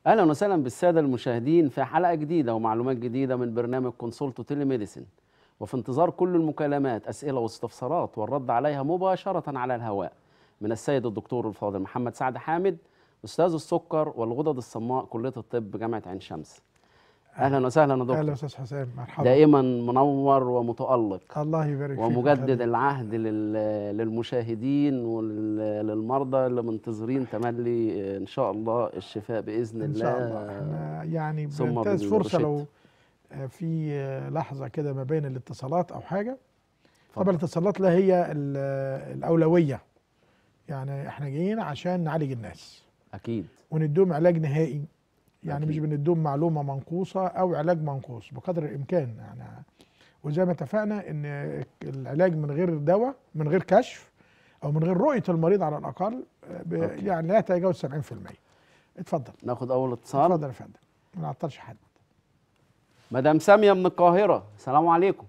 اهلا وسهلا بالساده المشاهدين في حلقه جديده ومعلومات جديده من برنامج كونسولتو تيلي ميديسن وفي انتظار كل المكالمات اسئله واستفسارات والرد عليها مباشره على الهواء من السيد الدكتور الفاضل محمد سعد حامد استاذ السكر والغدد الصماء كليه الطب جامعه عين شمس اهلا وسهلا يا دكتور اهلا استاذ حسام مرحبا دائما منور ومتالق الله يبارك فيك ومجدد العهد لل- للمشاهدين وللمرضى اللي منتظرين تملي ان شاء الله الشفاء باذن ان الله شاء الله احنا يعني ثم بننتهز بإذن فرصه الله لو آه، في آه، لحظه كده ما بين الاتصالات او حاجه اتفضل. طبعا الاتصالات لا هي ال- آه، الاولويه يعني احنا جايين عشان نعالج الناس اكيد ونديهم علاج نهائي يعني مش أكيد. بنديهم معلومه منقوصه او علاج منقوص بقدر الامكان يعني وزي ما اتفقنا ان العلاج من غير دواء من غير كشف او من غير رؤيه المريض على الاقل آه، ب- أوكي. يعني لا يتجاوز 70% اتفضل ناخد اول اتصال اتفضل يا فندم ما نعطلش حد مدام ساميه من القاهره السلام عليكم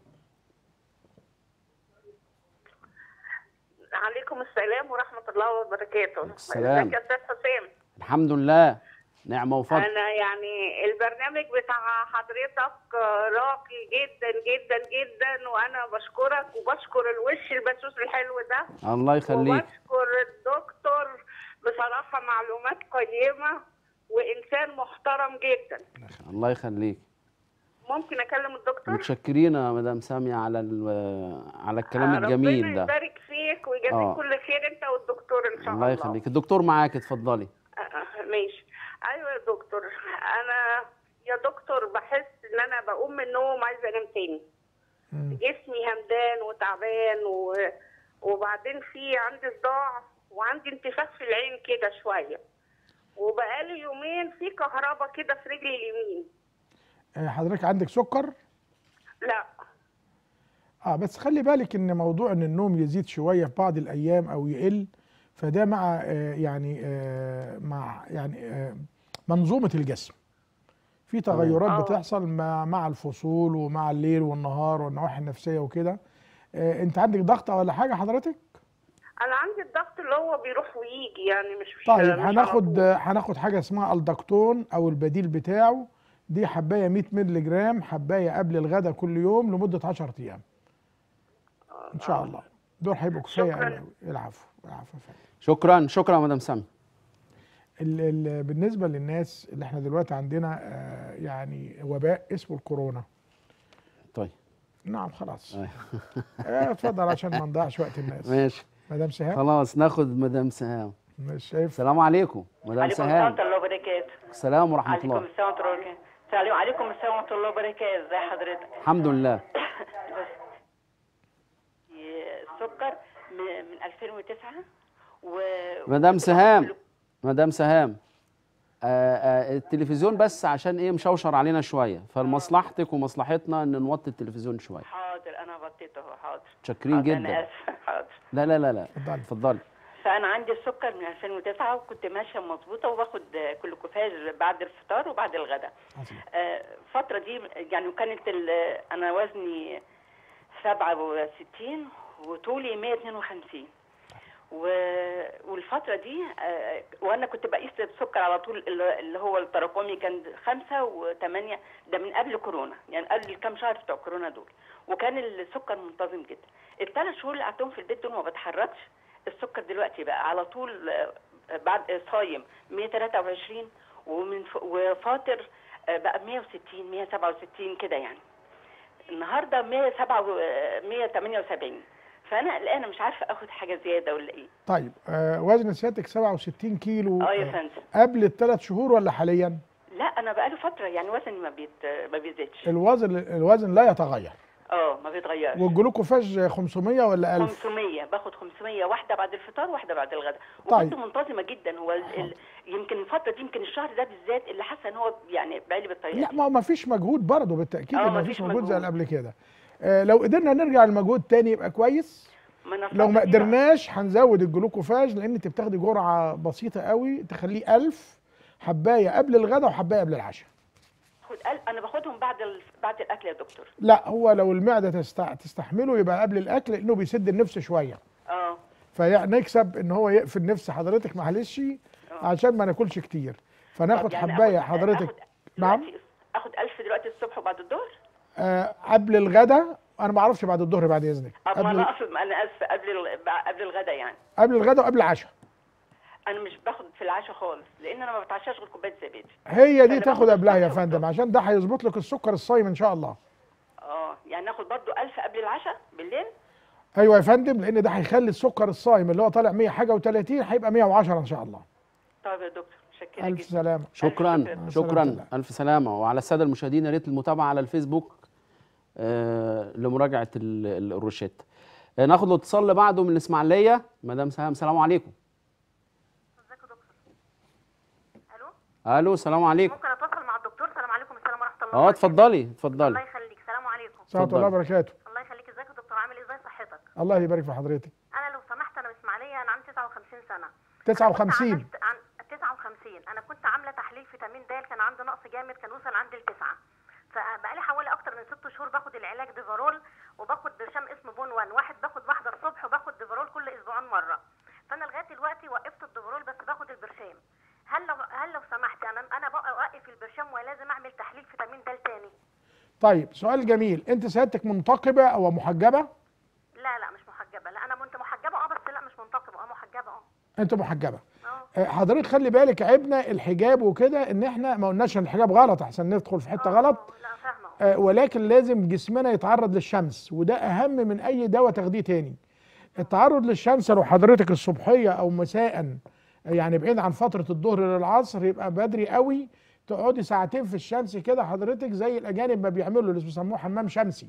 عليكم السلام ورحمة الله وبركاته السلام. ازيك يا أستاذ حسام الحمد لله نعمه وفضل أنا يعني البرنامج بتاع حضرتك راقي جدا جدا جدا وأنا بشكرك وبشكر الوش البسوس الحلو ده الله يخليك وبشكر الدكتور بصراحة معلومات قيمة وإنسان محترم جدا الله يخليك ممكن أكلم الدكتور؟ متشكرين يا مدام ساميه على ال- على الكلام آه، الجميل ربنا ده يبارك فيك ويجازيك آه. كل خير أنت والدكتور إن شاء الله الله يخليك الدكتور معاك اتفضلي آه، ماشي ايوه يا دكتور انا يا دكتور بحس ان انا بقوم من النوم عايزه انام تاني مم. جسمي همدان وتعبان و... وبعدين في عندي صداع وعندي انتفاخ في العين كده شويه وبقالي يومين في كهرباء كده في رجلي اليمين آه، حضرتك عندك سكر لا اه بس خلي بالك ان موضوع ان النوم يزيد شويه في بعض الايام او يقل فده مع آه يعني آه مع يعني آه منظومه الجسم في تغيرات آه. بتحصل مع مع الفصول ومع الليل والنهار والنواحي النفسيه وكده آه انت عندك ضغط ولا حاجه حضرتك انا عندي الضغط اللي هو بيروح ويجي يعني مش مش طيب مش على هناخد طول. هناخد حاجه اسمها الدكتون او البديل بتاعه دي حبايه 100 مللي جرام حبايه قبل الغداء كل يوم لمده 10 ايام ان شاء الله دول هيبقوا كفايه شكراً. قوي قوي العفو العفو يا فندم. شكرا شكرا يا مدام ساميه ال ال بالنسبه للناس اللي احنا دلوقتي عندنا آه يعني وباء اسمه الكورونا طيب نعم خلاص أيوة. آه، اتفضل عشان ما نضيعش وقت الناس ماشي مدام سهام خلاص ناخد مدام سهام مش شايف السلام عليكم مدام عليكم السلام سهام ورحمة الله وبركاته السلام ورحمه عليكم الله السلام ورحمة الله وبركاته السلام عليكم السلام ورحمة الله وبركاته ازي حضرتك الحمد لله السكر م- من 2009 و مدام سهام مدام سهام آه آه التلفزيون بس عشان ايه مشوشر علينا شويه فلمصلحتك ومصلحتنا ان نوطي التلفزيون شويه حاضر انا بطيته اهو حاضر متشكرين حاضر، انا جدا اسفه حاضر لا لا لا لا اتفضلي. اتفضلي فانا عندي السكر من 2009 وكنت ماشيه مظبوطه وباخد كلوكوفاج بعد الفطار وبعد الغداء عظيم. آه، الفترة دي يعني وكانت ال- أنا وزني 67 وطولي 152 و- والفترة دي آه، وأنا كنت بقيس السكر على طول اللي اللي هو التراكمي كان خمسة وثمانية ده من قبل كورونا يعني قبل الكام شهر بتوع كورونا دول وكان السكر منتظم جدا الثلاث شهور اللي قعدتهم في البيت دول ما بتحركش السكر دلوقتي بقى على طول آه، بعد آه، صايم 123 ومن ف- وفاطر آه، بقى 160 167 كده يعني النهارده 107 178 فانا قلقانه مش عارفه اخد حاجه زياده ولا ايه طيب آه وزن سيادتك 67 كيلو اه يا آه، فندم قبل الثلاث شهور ولا حاليا لا انا بقاله فتره يعني وزني ما بيت ما بيزيدش الوزن الوزن لا يتغير اه ما بيتغيرش والجلوكوفاج 500 ولا 1000 500 باخد 500 واحده بعد الفطار واحده بعد الغداء طيب. وكنت منتظمه جدا هو ال... ال... يمكن الفتره دي يمكن الشهر ده بالذات اللي حاسه ان هو يعني بقالي بالطريقه لا دي ما هو ما فيش مجهود برضه بالتاكيد آه، ان ما مفيش فيش مجهود زي مجهود. اللي قبل كده آه لو قدرنا نرجع للمجهود تاني يبقى كويس ما أنا لو ما الفترة دي بقى- قدرناش هنزود الجلوكوفاج لان انت بتاخدي جرعه بسيطه قوي تخليه 1000 حبايه قبل الغداء وحبايه قبل العشاء خد قل... انا باخدهم بعد ال... بعد الاكل يا دكتور لا هو لو المعده تستع... تستحمله يبقى قبل الاكل لانه بيسد النفس شويه اه فنكسب ان هو يقفل نفس حضرتك معلش عشان ما ناكلش كتير فناخد طب يعني حبايه آخد- حضرتك آخد نعم دلوقتي- اخد 1000 دلوقتي الصبح وبعد الظهر آه قبل الغداء انا ما اعرفش بعد الظهر بعد اذنك طب ما قبل انا اقصد انا اسفه قبل ال- قبل الغداء يعني قبل الغداء وقبل العشاء انا مش باخد في العشاء خالص لان انا ما بتعشاش غير كوبايه زبادي هي دي أنا تاخد باخد قبلها يا الصبح فندم والظهر. عشان ده هيظبط لك السكر الصايم ان شاء الله اه يعني ناخد برضو 1000 قبل العشاء بالليل ايوه يا فندم لان ده هيخلي السكر الصايم اللي هو طالع 100 حاجه و30 هيبقى 110 ان شاء الله طيب يا دكتور متشكره الف جدا سلامه شكرا شكراً. شكرا سلامة الف سلامه وعلى الساده المشاهدين يا ريت المتابعه على الفيسبوك آه لمراجعه ال- ال- الروشته آه ناخد الاتصال اللي بعده من الاسماعيليه مدام سهام السلام عليكم ازيك يا دكتور الو الو السلام عليكم ممكن اتواصل مع الدكتور السلام عليكم السلام ورحمه الله اه وبركاته. اتفضلي الله اتفضلي يخليك السلام عليكم سلام اتفضل. الله وبركاته الله يخليك ازيك يا دكتور عامل ايه ازاي صحتك الله يبارك في حضرتك انا لو سمحت انا من اسماعيليه انا عندي 59 سنه 59 كنت عملت عن 59 انا كنت عامله تحليل فيتامين د كان عندي نقص جامد كان وصل عندي لتسعه فبقالي حوالي اكتر من ست شهور باخد العلاج ديفارول وباخد برشام اسمه بون وان واحد باخد واحده الصبح وباخد ديفارول كل اسبوعين مره فانا لغايه دلوقتي وقفت الديفارول بس باخد البرشام هل لو هل لو سمحت انا انا بقى اوقف البرشام ولازم اعمل تحليل فيتامين د تاني طيب سؤال جميل انت سيادتك منتقبه او محجبه لا لا مش محجبه لا انا كنت محجبه اه بس لا مش منتقبه اه محجبه اه انت محجبه اه آه، حضرتك خلي بالك عيبنا الحجاب وكده ان احنا ما قلناش ان الحجاب غلط احسن ندخل في حته آه، غلط آه، لا فاهمه اه آه، ولكن لازم جسمنا يتعرض للشمس وده اهم من اي دواء تاخديه تاني التعرض للشمس لو حضرتك الصبحيه او مساء يعني بعيد عن فتره الظهر للعصر يبقى بدري قوي تقعدي ساعتين في الشمس كده حضرتك زي الاجانب ما بيعملوا اللي بيسموه حمام شمسي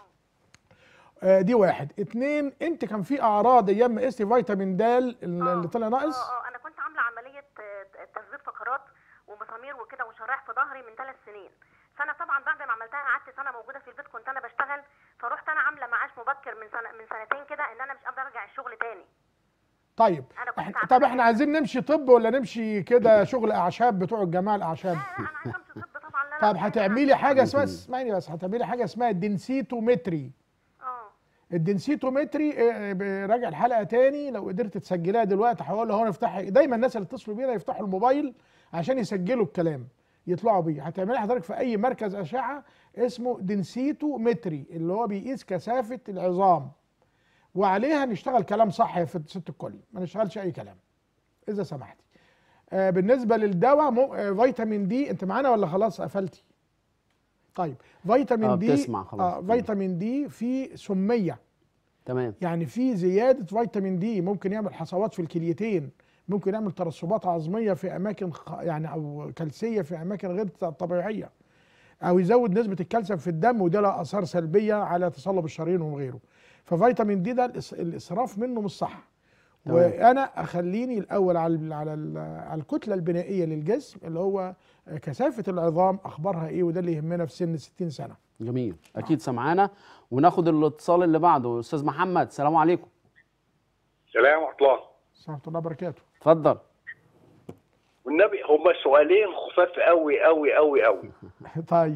آه، دي واحد اتنين انت كان في اعراض ايام ما قستي فيتامين د اللي طلع ناقص اه اه انا كنت عامله عمليه آه، تثبيت فقرات ومسامير وكده وشرايح في ظهري من ثلاث سنين فانا طبعا بعد ما عملتها قعدت سنه موجوده في البيت كنت انا بشتغل فرحت انا عامله معاش مبكر من سنه من سنتين كده ان انا مش قادره ارجع الشغل تاني طيب أنا كنت احنا عاملة طب احنا عايزين نمشي طب ولا نمشي كده شغل اعشاب بتوع الجماعه الاعشاب لا لا انا عايزه امشي طب طبعا لا لا طب مش هتعملي حاجه اسمها ممكن. اسمعيني بس هتعملي حاجه اسمها الدنسيتومتري اه الدنسيتومتري اه، اه، راجع الحلقه تاني لو قدرت تسجلها دلوقتي هقول اهو نفتح دايما الناس اللي اتصلوا بينا يفتحوا الموبايل عشان يسجلوا الكلام يطلعوا بيه هتعملي حضرتك في اي مركز اشعه اسمه دنسيتومتري اللي هو بيقيس كثافه العظام وعليها نشتغل كلام صح يا ست ست الكل ما نشتغلش اي كلام اذا سمحتي آه بالنسبه للدواء مو آه فيتامين دي انت معانا ولا خلاص قفلتي طيب فيتامين آه، دي بتسمع خلاص. آه فيتامين دي فيه سميه تمام يعني في زياده فيتامين دي ممكن يعمل حصوات في الكليتين ممكن يعمل ترسبات عظميه في اماكن خ- يعني او كلسيه في اماكن غير طبيعيه او يزود نسبه الكالسيوم في الدم وده له اثار سلبيه على تصلب الشرايين وغيره ففيتامين دي ده الإس- الاسراف منه مش صح تمام. وانا اخليني الاول على ال- على ال- على الكتله البنائيه للجسم اللي هو كثافه العظام اخبارها ايه وده اللي يهمنا في سن 60 سنه جميل اكيد سمعانا وناخد الاتصال اللي بعده استاذ محمد السلام عليكم سلام ورحمة الله ورحمه الله وبركاته اتفضل والنبي هما سؤالين خفاف قوي قوي قوي قوي طيب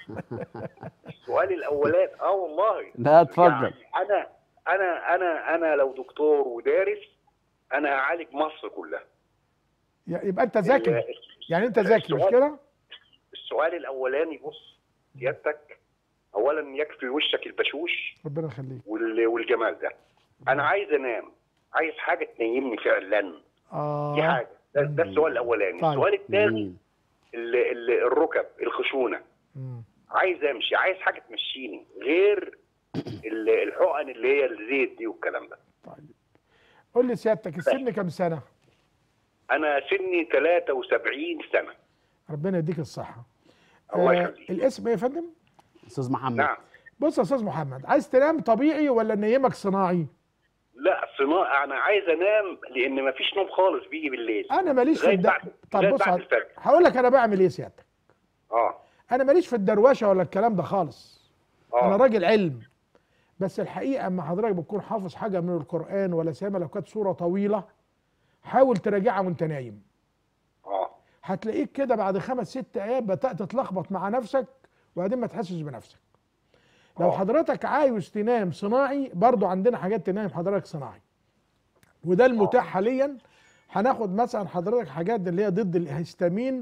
السؤال الاولاني اه والله لا اتفضل يعني انا انا انا انا لو دكتور ودارس انا هعالج مصر كلها ي- يبقى انت ذكي ال- يعني انت ذكي مش السؤال- كده السؤال الاولاني بص سيادتك اولا يكفي وشك البشوش ربنا يخليك وال- والجمال ده انا عايز انام عايز حاجه تنيمني فعلا دي اه حاجه ده, ده السؤال الاولاني طيب. السؤال الثاني جميل ال- ال- الركب الخشونه مم. عايز امشي عايز حاجه تمشيني غير ال- الحقن اللي هي الزيت دي والكلام ده طيب قول لي سيادتك السن كام سنه انا سني 73 سنه ربنا يديك الصحه الله آه يخليك الاسم ايه يا فندم استاذ محمد نعم بص يا استاذ محمد عايز تنام طبيعي ولا نيمك صناعي لا صناعه انا عايز انام لان مفيش نوم خالص بيجي بالليل انا ماليش في لغايه الد... بعد طب لغاية بص بعد ه- الفجر هقول لك انا بعمل ايه سيادتك اه انا ماليش في الدروشه ولا الكلام ده خالص انا اه راجل علم بس الحقيقه اما حضرتك بتكون حافظ حاجه من القران ولا سيما لو كانت سوره طويله حاول تراجعها وانت نايم اه هتلاقيك كده بعد خمس ست ايات بدات تتلخبط مع نفسك وبعدين ما تحسش بنفسك لو آه. حضرتك عايز تنام صناعي برضو عندنا حاجات تنام حضرتك صناعي وده المتاح حاليا هناخد مثلا حضرتك حاجات اللي هي ضد الهستامين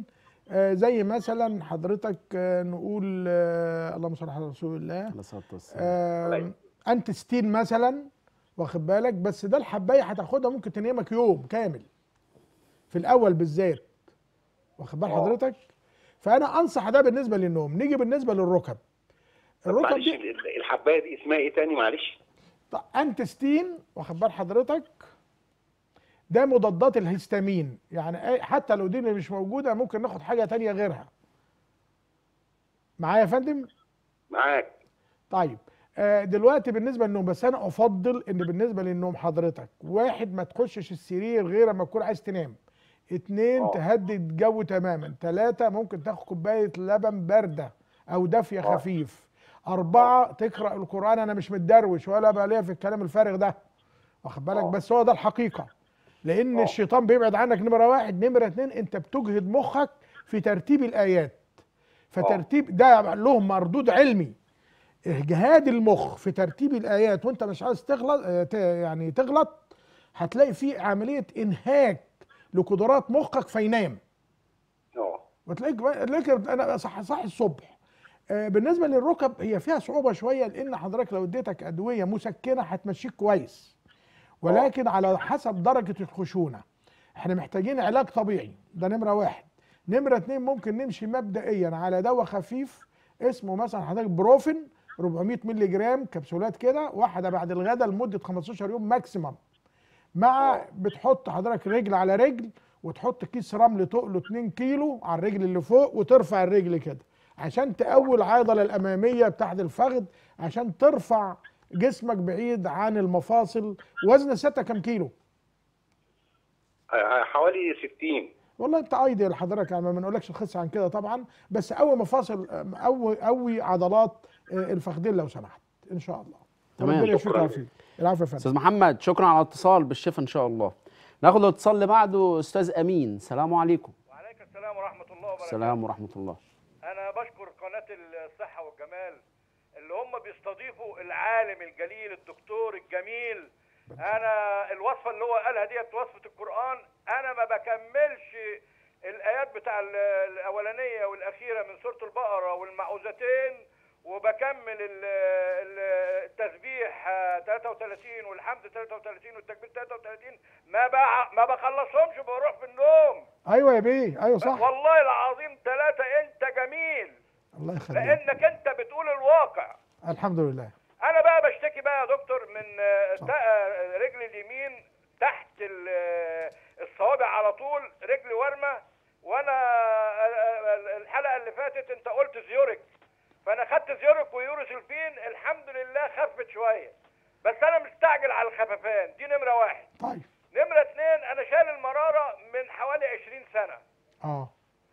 آه زي مثلا حضرتك آه نقول آه اللهم صل على رسول الله عليه الصلاه والسلام آه انتستين مثلا واخد بالك بس ده الحبايه هتاخدها ممكن تنيمك يوم كامل في الاول بالذات واخد بال آه. حضرتك فانا انصح ده بالنسبه للنوم نيجي بالنسبه للركب طب الركب معلش دي ال- الحبايه دي اسمها ايه تاني معلش طب انتستين واخد بال حضرتك ده مضادات الهستامين يعني أي- حتى لو دي مش موجوده ممكن ناخد حاجه تانية غيرها معايا يا فندم معاك طيب آه، دلوقتي بالنسبه للنوم بس انا افضل ان بالنسبه للنوم حضرتك واحد ما تخشش السرير غير اما تكون عايز تنام اتنين آه. تهدي الجو تماما تلاتة ممكن تاخد كوبايه لبن بارده او دافيه آه. خفيف أربعة تقرأ القرآن أنا مش متدروش ولا بقى ليا في الكلام الفارغ ده واخد بالك آه. بس هو ده الحقيقة لأن آه. الشيطان بيبعد عنك نمرة واحد نمرة اتنين أنت بتجهد مخك في ترتيب الآيات فترتيب ده له مردود علمي اجهاد المخ في ترتيب الايات وانت مش عايز تغلط آه، ت- يعني تغلط هتلاقي في عمليه انهاك لقدرات مخك فينام اه وتلاقيك تلاقيك انا صح صح الصبح آه، بالنسبه للركب هي فيها صعوبه شويه لان حضرتك لو اديتك ادويه مسكنه هتمشيك كويس ولكن على حسب درجه الخشونه احنا محتاجين علاج طبيعي ده نمره واحد نمره اتنين ممكن نمشي مبدئيا على دواء خفيف اسمه مثلا حضرتك بروفين 400 مللي جرام كبسولات كده واحده بعد الغداء لمده 15 يوم ماكسيمم مع بتحط حضرتك رجل على رجل وتحط كيس رمل تقله 2 كيلو على الرجل اللي فوق وترفع الرجل كده عشان تقوي العضله الاماميه بتاعت الفخذ عشان ترفع جسمك بعيد عن المفاصل وزن ستة كام كيلو آه، حوالي 60 والله انت ايديال حضرتك يعني ما بنقولكش تخس عن كده طبعا بس قوي مفاصل قوي قوي عضلات آه، الفخذين لو سمحت ان شاء الله تمام. ربنا يشفيك شكراً. ويعافيك العفو يا فندم استاذ محمد شكرا على الاتصال بالشفاء ان شاء الله ناخد الاتصال اللي بعده استاذ امين السلام عليكم وعليكم السلام ورحمة الله وبركاته السلام ورحمه الله أنا بشكر قناة الصحة والجمال اللي هم بيستضيفوا العالم الجليل الدكتور الجميل أنا الوصفة اللي هو قالها ديت وصفة القرآن أنا ما بكملش الآيات بتاع ال- الأولانية والأخيرة من سورة البقرة والمعوذتين وبكمل ال- ال- التسبيح آه، 33 والحمد 33 والتكبير 33 ما بع- ما بخلصهمش بروح في النوم ايوه يا بيه ايوه صح والله العظيم ثلاثة أنت جميل الله يخليك لأنك أنت بتقول الواقع الحمد لله أنا بقى بشتكي بقى يا دكتور من آه، صح. تا- آه، رجل اليمين تحت ال- آه، الصوابع على طول رجلي ورمة وأنا آه، آه، الحلقة اللي فاتت أنت قلت زيورك فأنا خدت زيورك ويوروسلفين الحمد لله خفت شوية بس أنا مستعجل على الخففان دي نمرة واحد طيب نمرة اتنين أنا شايل المرارة من حوالي 20 سنة اه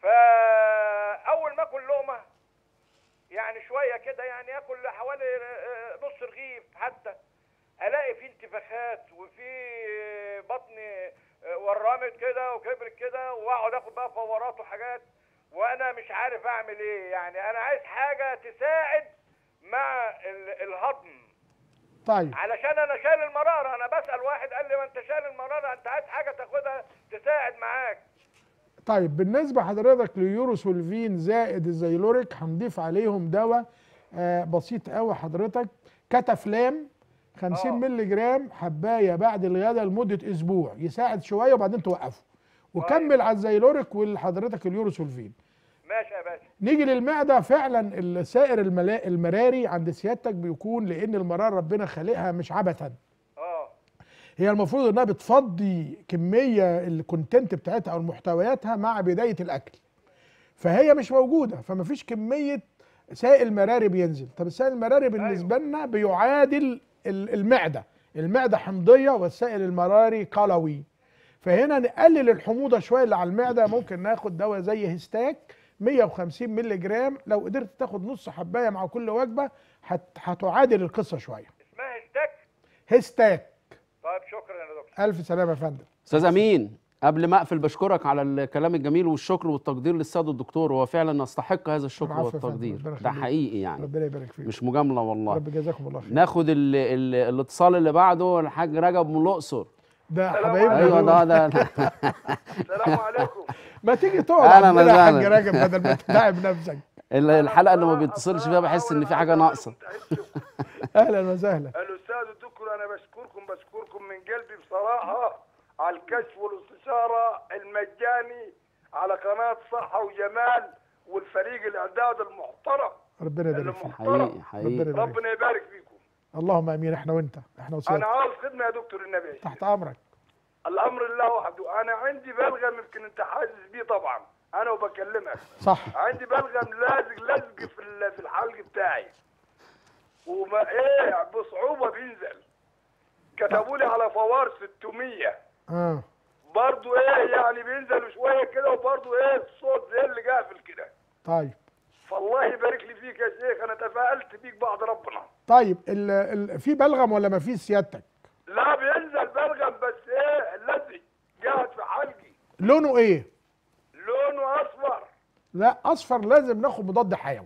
فاول ما اكل لقمه يعني شويه كده يعني اكل حوالي آه، نص رغيف حتى الاقي في انتفاخات وفي بطني آه، ورمت كده وكبرت كده واقعد اخد بقى فورات وحاجات وانا مش عارف اعمل ايه يعني انا عايز حاجه تساعد مع ال- الهضم طيب علشان انا شايل المراره انا بسال واحد قال لي ما انت شايل المراره انت عايز حاجه تاخدها تساعد معاك طيب بالنسبه حضرتك ليوروسولفين زائد الزيلوريك هنضيف عليهم دواء آه بسيط قوي حضرتك كتافلام 50 آه. مللي جرام حبايه بعد الغداء لمده اسبوع يساعد شويه وبعدين توقفه وكمل على الزيلوريك وحضرتك اليوروسولفين ماشي يا باشا نيجي للمعده فعلا السائر الملا- المراري عند سيادتك بيكون لان المراره ربنا خالقها مش عبثا اه هي المفروض انها بتفضي كميه الكونتنت بتاعتها او محتوياتها مع بدايه الاكل فهي مش موجوده فمفيش كميه سائل مراري بينزل طب السائل المراري بالنسبه لنا بيعادل ال- المعده المعده حمضيه والسائل المراري قلوي فهنا نقلل الحموضه شويه اللي على المعده ممكن ناخد دواء زي هيستاك 150 مللي جرام لو قدرت تاخد نص حبايه مع كل وجبه هت- هتعادل القصه شويه اسمها هستك هيستاك طيب شكرا يا دكتور الف سلامه يا فندم استاذ امين قبل ما اقفل بشكرك على الكلام الجميل والشكر والتقدير للسيد الدكتور هو فعلا يستحق هذا الشكر العفو يا فندم، والتقدير ربنا ده يخليك. حقيقي يعني ربنا يبارك فيك مش مجامله والله رب جزاكم الله خير ناخد ال ال الاتصال اللي بعده الحاج رجب من الاقصر ده السلام حبايبنا ايوه دول. ده ده السلام عليكم ما تيجي تقعد أهلاً عندنا يا حاج وسهلاً. راجب بدل ما تتعب نفسك ال- الحلقه اللي ما بيتصلش فيها بحس ان في حاجه ناقصه اهلا وسهلا الاستاذ الدكتور انا بشكركم بشكركم من قلبي بصراحه على الكشف والاستشاره المجاني على قناه صحه وجمال والفريق الاعداد المحترم ربنا يبارك فيك حقيقي ربنا حقيقي يبارك فيك ربنا يبارك فيكم اللهم امين احنا وانت احنا انا وسيادتك عاوز خدمه يا دكتور النبي تحت امرك الامر لله وحده انا عندي بلغم يمكن انت حاسس بيه طبعا انا وبكلمك صح عندي بلغم لازق لزق في ال- في الحلق بتاعي وما ايه بصعوبه بينزل كتبوا لي على فوار 600 اه برضه ايه يعني بينزل شويه كده وبرضه ايه الصوت زي اللي قافل كده طيب فالله يبارك لي فيك يا شيخ انا تفائلت بيك بعد ربنا طيب ال ال في بلغم ولا ما في سيادتك لا بينزل بلغم بس ايه لزق قاعد في حلقي لونه ايه لونه اصفر لا اصفر لازم ناخد مضاد حيوي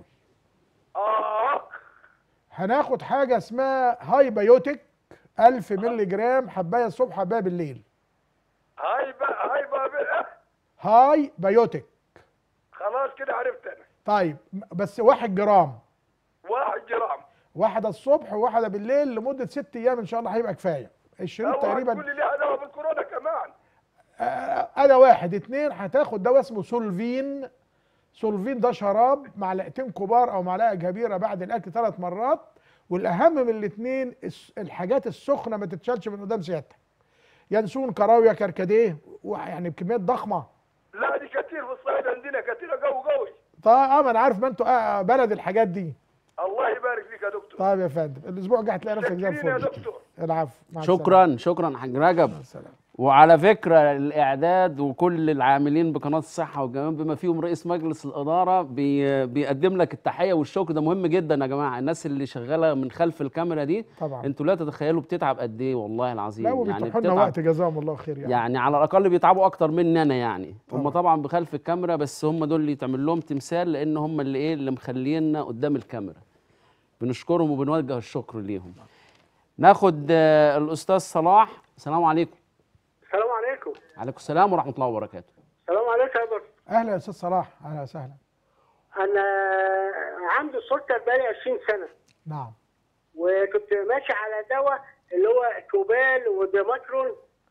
اه هناخد حاجه اسمها هاي بايوتيك 1000 مللي جرام حبايه الصبح حبايه بالليل هاي بقى هاي بقى بقى. هاي بايوتيك خلاص كده عرفت انا طيب بس واحد جرام واحد جرام واحده الصبح وواحده بالليل لمده ست ايام ان شاء الله هيبقى كفايه الشريط تقريبا كل ليها دواء بالكورونا كمان آه، انا واحد اتنين هتاخد دواء اسمه سولفين سولفين ده شراب معلقتين كبار او معلقه كبيره بعد الاكل ثلاث مرات والاهم من الاثنين الحاجات السخنه ما تتشالش من قدام سيادتك ينسون كراويه كركديه يعني بكميات ضخمه لا دي كتير في الصعيد عندنا كتير قوي قوي طيب اه ما انا عارف ما انتوا آه بلد الحاجات دي الله يبارك فيك يا دكتور طيب يا فندم الاسبوع الجاي هتلاقي نفسك زي شكرين يا الفل دكتور العفو مع السلامة. شكرا شكرا حاج رجب مع السلامه وعلى فكرة الإعداد وكل العاملين بقناة الصحة والجمال بما فيهم رئيس مجلس الإدارة بي بيقدم لك التحية والشكر ده مهم جدا يا جماعة الناس اللي شغالة من خلف الكاميرا دي طبعا انتوا لا تتخيلوا بتتعب قد إيه والله العظيم لا وبيتيحوا لنا وقت جزاهم الله خير يعني, يعني على الأقل بيتعبوا أكتر مني أنا يعني هم طبعا. طبعا بخلف الكاميرا بس هم دول اللي يتعمل لهم تمثال لأن هم اللي إيه اللي مخلينا قدام الكاميرا بنشكرهم وبنوجه الشكر ليهم ناخد آه، الأستاذ صلاح السلام عليكم السلام عليكم عليكم السلام ورحمة الله وبركاته السلام عليكم يا دكتور اهلا يا استاذ صلاح اهلا وسهلا انا عندي السكر بقالي 20 سنه نعم وكنت ماشي على دواء اللي هو كوبال وديماترون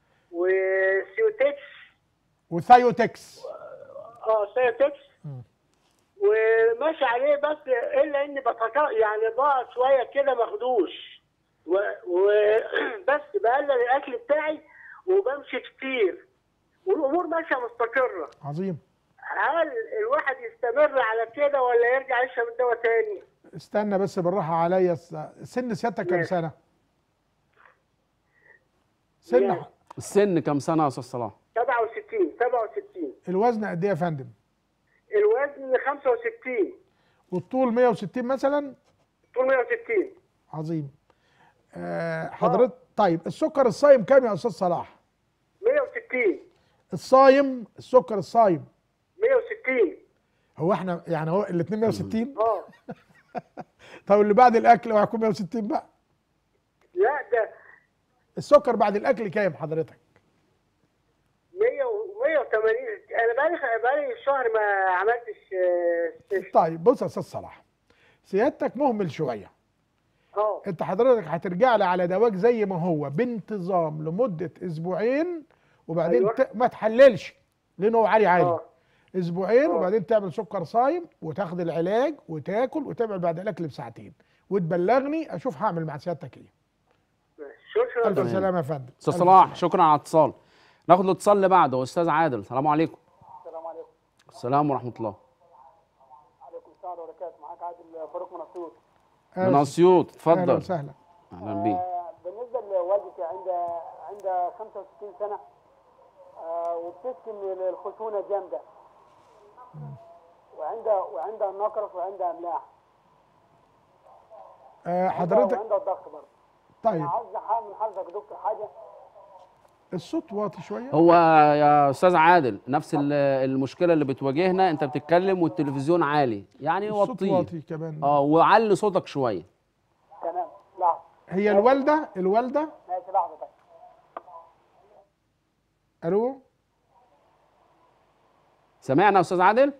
وسيوتكس وثايوتكس اه سيوتكس مم. وماشي عليه بس الا اني بتقا يعني ضاع شويه كده ماخدوش وبس بقلل الاكل بتاعي وبمشي كتير والامور ماشيه مستقره عظيم هل الواحد يستمر على كده ولا يرجع يشرب الدواء تاني؟ استنى بس بالراحه عليا الس- سن سيادتك كام ماشي. سنه سن ماشي. السن كم سنة يا أستاذ صلاح؟ 67 67 الوزن قد ايه يا فندم الوزن 65 والطول 160 مثلا طول 160 عظيم آه حضرتك طيب السكر الصايم كام يا استاذ صلاح 160 الصايم السكر الصايم 160 هو احنا يعني هو الاثنين 160 اه طب اللي بعد الاكل هو هيكون 160 بقى لا ده السكر بعد الاكل كام حضرتك 100 و 180 انا بقالي بقالي شهر ما عملتش آه، استشفاء. طيب بص يا استاذ صلاح سيادتك مهمل شويه اه انت حضرتك هترجع لي على دواك زي ما هو بانتظام لمده اسبوعين وبعدين أيوة. ت... ما تحللش لانه هو عالي عالي اه اسبوعين آه. وبعدين تعمل سكر صايم وتاخد العلاج وتاكل وتعمل بعد الاكل بساعتين وتبلغني اشوف هعمل مع سيادتك ايه شكرا الف سلامه يا فندم أستاذ ألف صلاح شكرا على الاتصال ناخد الاتصال اللي بعده أستاذ عادل السلام عليكم السلام عليكم السلام ورحمة الله عليكم السلام وبركاته معاك عادل فاروق من اسيوط سلامة. من أسيوط اهلا اتفضل وسهلا أهلا بيك آه، بالنسبه لوالدتي عندها عندها 65 سنه آه، وبتشكي من الخشونه جامده وعندها وعندها نقرس وعندها املاح آه عندها- حضرتك وعندها الضغط برضه طيب انا عاوز حاجه من حضرتك يا دكتور حاجه الصوت واطي شويه هو يا أستاذ عادل نفس ال- المشكلة اللي بتواجهنا أنت بتتكلم والتلفزيون عالي يعني الصوت وطيه واطي كمان اه وعلي صوتك شوية تمام لحظه هي الوالده الوالده ماشي لحظه طيب الو سمعنا يا استاذ عادل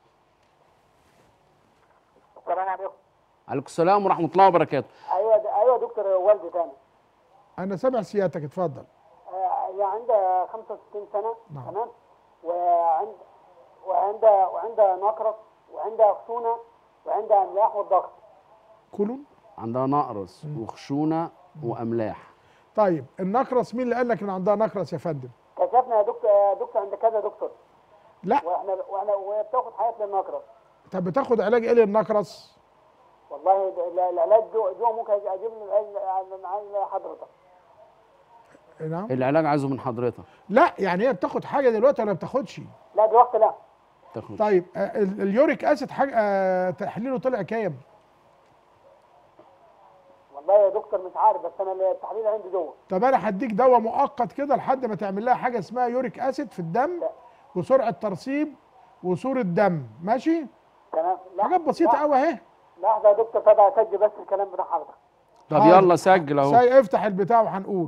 السلام عليكم عليكم السلام ورحمه الله وبركاته ايوه د- ايوه يا دكتور والدي تاني انا سامع سيادتك اتفضل آه، هي عندها 65 سنه نعم. تمام وعند وعندها وعندها نقرس وعندها خشونه وعندها املاح والضغط كولون عندها نقرس وخشونه واملاح طيب النقرس مين اللي قال لك ان عندها نقرس يا فندم كشفنا يا دكتور يا دكتور عند كذا دكتور لا واحنا واحنا وهي بتاخد حاجات للنقرس طب بتاخد علاج ايه للنقرس والله ده- لا- العلاج جو, جو ممكن اجيب له العلاج معايا لحضرتك نعم العلاج عايزه من حضرتك لا يعني هي بتاخد حاجه دلوقتي ولا ما بتاخدش لا دلوقتي لا تاخد طيب آه، ال- اليوريك اسيد حاجه آه، تحليله طلع كام والله يا دكتور مش عارف بس انا التحليل عندي جوه طب انا هديك دواء مؤقت كده لحد ما تعمل لها حاجه اسمها يوريك اسيد في الدم وسرعه ترسيب وصوره دم ماشي تمام لا حاجات بسيطه لا. قوي اهي لحظه يا دكتور طب اسجل بس الكلام بتاع حضرتك طب حاضر. يلا سجل اهو ساي افتح البتاع وهنقول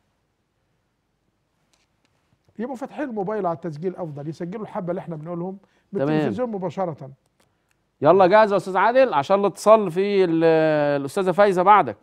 يبقوا فاتحين الموبايل على التسجيل افضل يسجلوا الحبه اللي احنا بنقولهم تمام. بالتلفزيون مباشره يلا جاهز يا استاذ عادل عشان الاتصال في ال- الاستاذه فايزه بعدك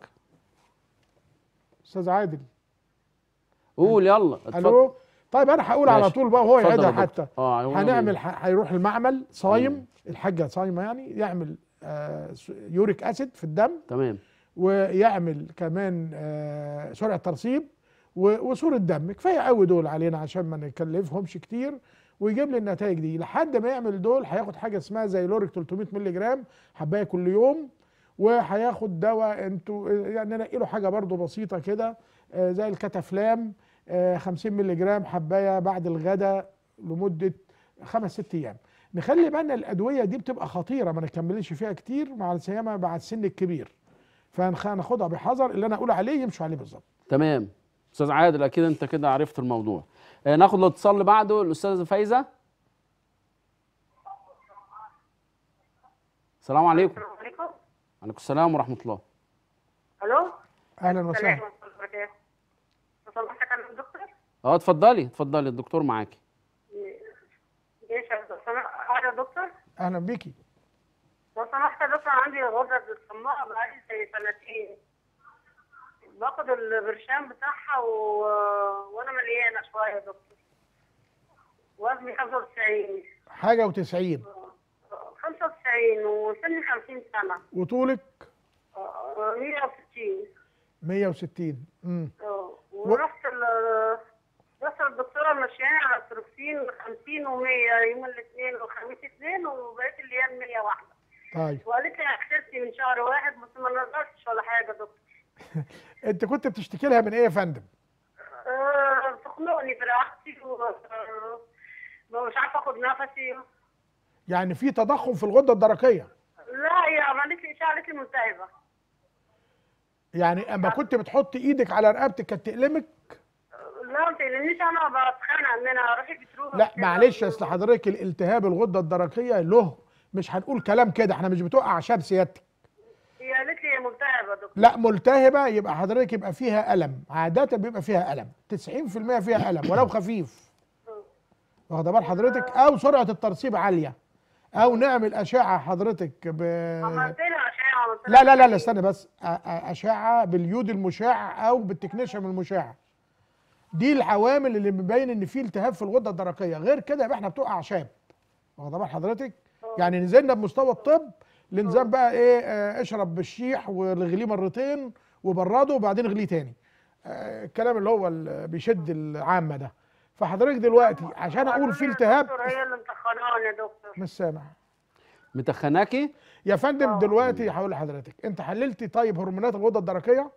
استاذ عادل قول يلا اتفضل. الو طيب انا هقول على ماشي. طول بقى وهو اتفضل يعيدها يا دكتور. حتى اه هو هنعمل بيقول. ح- هيروح المعمل صايم الحاجه صايمه يعني يعمل آه س- يوريك اسيد في الدم تمام ويعمل كمان آه سرعه ترسيب و- وصوره دم كفايه قوي دول علينا عشان ما نكلفهمش كتير ويجيب لي النتائج دي لحد ما يعمل دول هياخد حاجه اسمها زي لوريك 300 مللي جرام حبايه كل يوم وهياخد دواء انتوا يعني ننقي له حاجه برضو بسيطه كده آه، زي الكتافلام آه، 50 مللي جرام حبايه بعد الغداء لمده خمس ست ايام نخلي بالنا الادويه دي بتبقى خطيره ما نكملش فيها كتير مع السيما بعد السن الكبير فناخدها بحذر اللي انا اقول عليه يمشوا عليه بالظبط تمام استاذ عادل اكيد انت كده عرفت الموضوع آه ناخد الاتصال اللي بعده الاستاذه فايزه السلام عليكم السلام عليكم عليكم السلام ورحمه الله الو اهلا السلام وسهلا ورحمه الله وبركاته لو سمحت اكلم الدكتور اه اتفضلي اتفضلي الدكتور معاكي ماشي لو سمحت يا دكتور اهلا بيكي لو سمحت يا دكتور عندي غدة بتصمها بقالي زي سنتين باخد البرشام بتاعها و... وانا مليانه شويه يا دكتور وزني 95 حاجه و90 95 وسني 50 سنه وطولك آه، 160 160 امم اه ورحت ال رحت الدكتوره مشياني على التروكسين 50 و100 يوم الاثنين والخميس اثنين وبقيت الايام 100 واحده طيب وقالت لي خسرتي من شهر واحد بس ما نزلتش ولا حاجه يا دكتور انت كنت بتشتكي لها من ايه يا فندم آه، تخنقني في رقبتي و آه، مش عارفه اخد نفسي يعني في تضخم في الغده الدرقيه لا هي عملت لي اشعه قالت لي ملتهبه يعني اما كنت بتحط ايدك على رقبتك كانت تألمك لا ما تقلقنيش انا بتخانق منها روحي بتروح لا معلش يا اصل حضرتك الالتهاب الغده الدرقيه له مش هنقول كلام كده احنا مش بتوقع اعشاب سيادتك هي قالت لي ملتهبه يا دكتور لا ملتهبه يبقى حضرتك يبقى فيها الم عاده بيبقى فيها الم 90% فيها الم ولو خفيف واخده بال حضرتك او سرعه الترسيب عاليه او نعمل اشعه حضرتك ب عملت لها اشعه عملت لا لها لا لا لا استنى بس أ- أ- اشعه باليود المشع او بالتكنيشيوم المشع دي العوامل اللي بتبين ان في التهاب في الغده الدرقيه غير كده يبقى احنا بتوع اعشاب واخد بال حضرتك يعني نزلنا بمستوى الطب لنظام بقى ايه آه اشرب بالشيح واغليه مرتين وبرده وبعدين اغليه تاني آه الكلام اللي هو اللي بيشد العامه ده فحضرتك دلوقتي عشان اقول في التهاب دكتور هي اللي متخناني يا دكتور مش سامع متخناكي يا فندم دلوقتي هقول لحضرتك انت حللتي طيب هرمونات الغده الدرقيه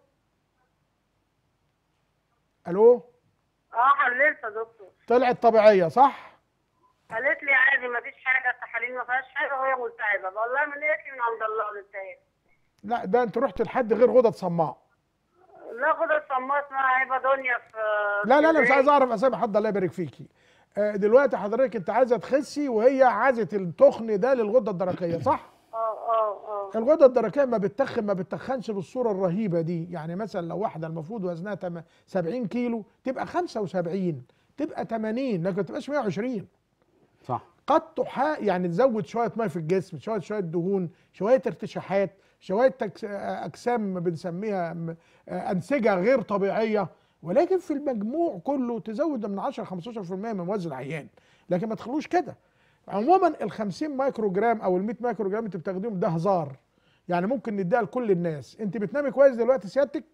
الو اه حللت يا دكتور طلعت طبيعيه صح قالت لي عادي ما فيش حاجه التحاليل ما فيهاش حاجه وهي ملتهبه بقول لها من ايه من عند الله الالتهاب لا ده انت رحت لحد غير غدد صماء لا خد الصماء اسمها هبه دنيا في لا لا لا مش اسكندرية. عايز اعرف اسامي حد الله يبارك فيكي آه، دلوقتي حضرتك انت عايزه تخسي وهي عازت التخن ده للغده الدرقيه صح اه اه اه الغده الدرقيه ما بتتخن ما بتتخنش بالصوره الرهيبه دي يعني مثلا لو واحده المفروض وزنها تم- 70 كيلو تبقى 75 تبقى 80 لكن ما تبقاش 120 صح قد تحا يعني تزود شويه ميه في الجسم شويه شويه دهون شويه ارتشاحات شويه تكس- اجسام بنسميها م- انسجه غير طبيعيه ولكن في المجموع كله تزود من 10 ل 15% من وزن العيان لكن ما تخلوش كده عموما ال 50 مايكرو جرام او ال 100 مايكرو جرام انت بتاخديهم ده هزار يعني ممكن نديها لكل الناس انت بتنامي كويس دلوقتي سيادتك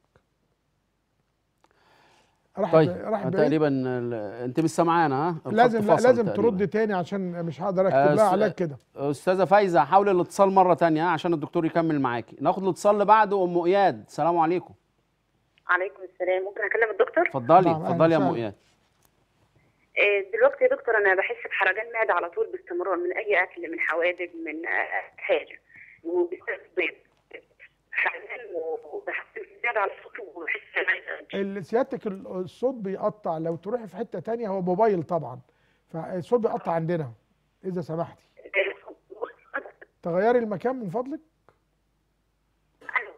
راح طيب راح بعيد؟ تقريبا ال- انت مش سامعانا ها الخط لازم لا فصل لازم تقريباً. ترد تاني عشان مش هقدر آه، اكتب لها س- علاج كده استاذه فايزه حاول الاتصال مره تانية ها، عشان الدكتور يكمل معاكي ناخد الاتصال اللي بعده ام اياد السلام عليكم عليكم السلام ممكن اكلم الدكتور اتفضلي نعم، أهلا اتفضلي يا ام وسهلا. اياد آه، دلوقتي يا دكتور انا بحس بحرقان معده على طول باستمرار من اي اكل من حوادق من آه، حاجه وبالذات بيض حرقان وبحس بزياده على الصوت وبحس ان انا عايزه اللي سيادتك ال- الصوت بيقطع لو تروحي في حته تانية هو موبايل طبعا فالصوت بيقطع عندنا اذا سمحتي تغيري المكان من فضلك ألو.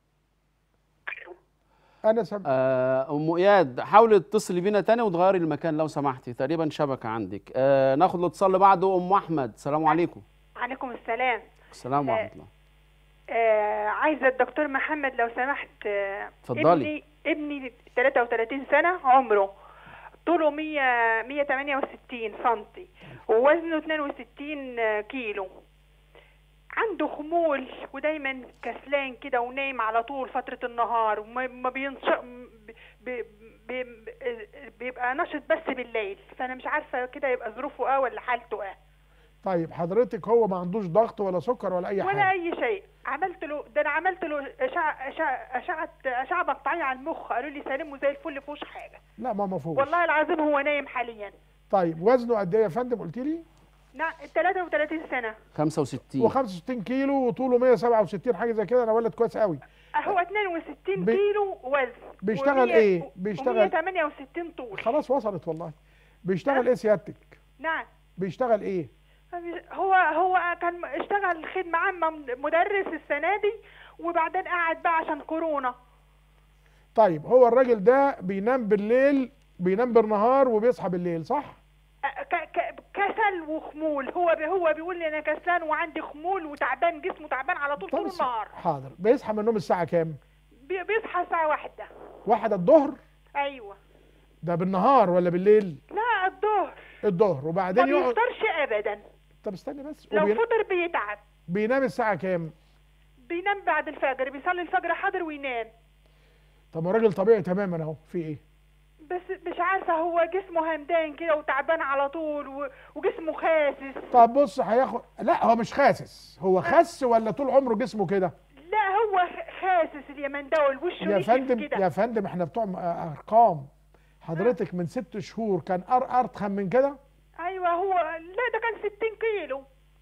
ألو. انا سم... آه، ام اياد حاولي تتصلي بينا تاني وتغيري المكان لو سمحتي تقريبا شبكه عندك آه، ناخد الاتصال اللي بعده ام احمد السلام عليكم عليكم السلام السلام ورحمه الله آه عايزة الدكتور محمد لو سمحت آه اتفضلي. ابني ابني 33 سنة عمره طوله 100 168 سنتي ووزنه 62 كيلو عنده خمول ودايما كسلان كده ونايم على طول فترة النهار وما ما بينش بي بي بيبقى نشط بس بالليل فانا مش عارفة كده يبقى ظروفه ايه ولا حالته ايه طيب حضرتك هو ما عندوش ضغط ولا سكر ولا اي ولا حاجه اي شيء عملت له ده انا عملت له اشعه اشعه اشعه اشعه مقطعيه على المخ قالوا لي سليم وزي الفل فيهوش حاجه لا ما مفهوش والله العظيم هو نايم حاليا طيب وزنه قد ايه يا فندم قلت لي نعم 33 سنه 65 هو 65 كيلو وطوله 167 حاجه زي كده انا ولد كويس قوي هو 62 بي- كيلو وزن بيشتغل ومية- إيه؟ بيشتغل- 168 طول خلاص وصلت والله بيشتغل ايه سيادتك نعم بيشتغل ايه هو هو كان اشتغل خدمه عامه مدرس السنه دي وبعدين قعد بقى عشان كورونا طيب هو الراجل ده بينام بالليل بينام بالنهار وبيصحى بالليل صح ك- ك- كسل وخمول هو بي هو بيقول لي انا كسلان وعندي خمول وتعبان جسمه تعبان على طول طول طب النهار حاضر بيصحى من النوم الساعه كام بي- بيصحى الساعه واحدة واحدة الظهر ايوه ده بالنهار ولا بالليل لا الظهر الظهر ما وبعدين يقعد بيفطرش ابدا طب استني بس لو وبين... فطر بيتعب بينام الساعه كام بينام بعد الفجر بيصلي الفجر حاضر وينام طب ما راجل طبيعي تماما اهو في ايه بس مش عارفه هو جسمه همدان كده وتعبان على طول و... وجسمه خاسس طب بص هياخد لا هو مش خاسس هو خس ولا طول عمره جسمه كده لا هو خ- خاسس اليمن ده والوش يا نشف فندم كده يا فندم احنا بتوع م- ارقام حضرتك من ست شهور كان أر ارتخن من كده ايوه هو لا ده كان 60 كيلو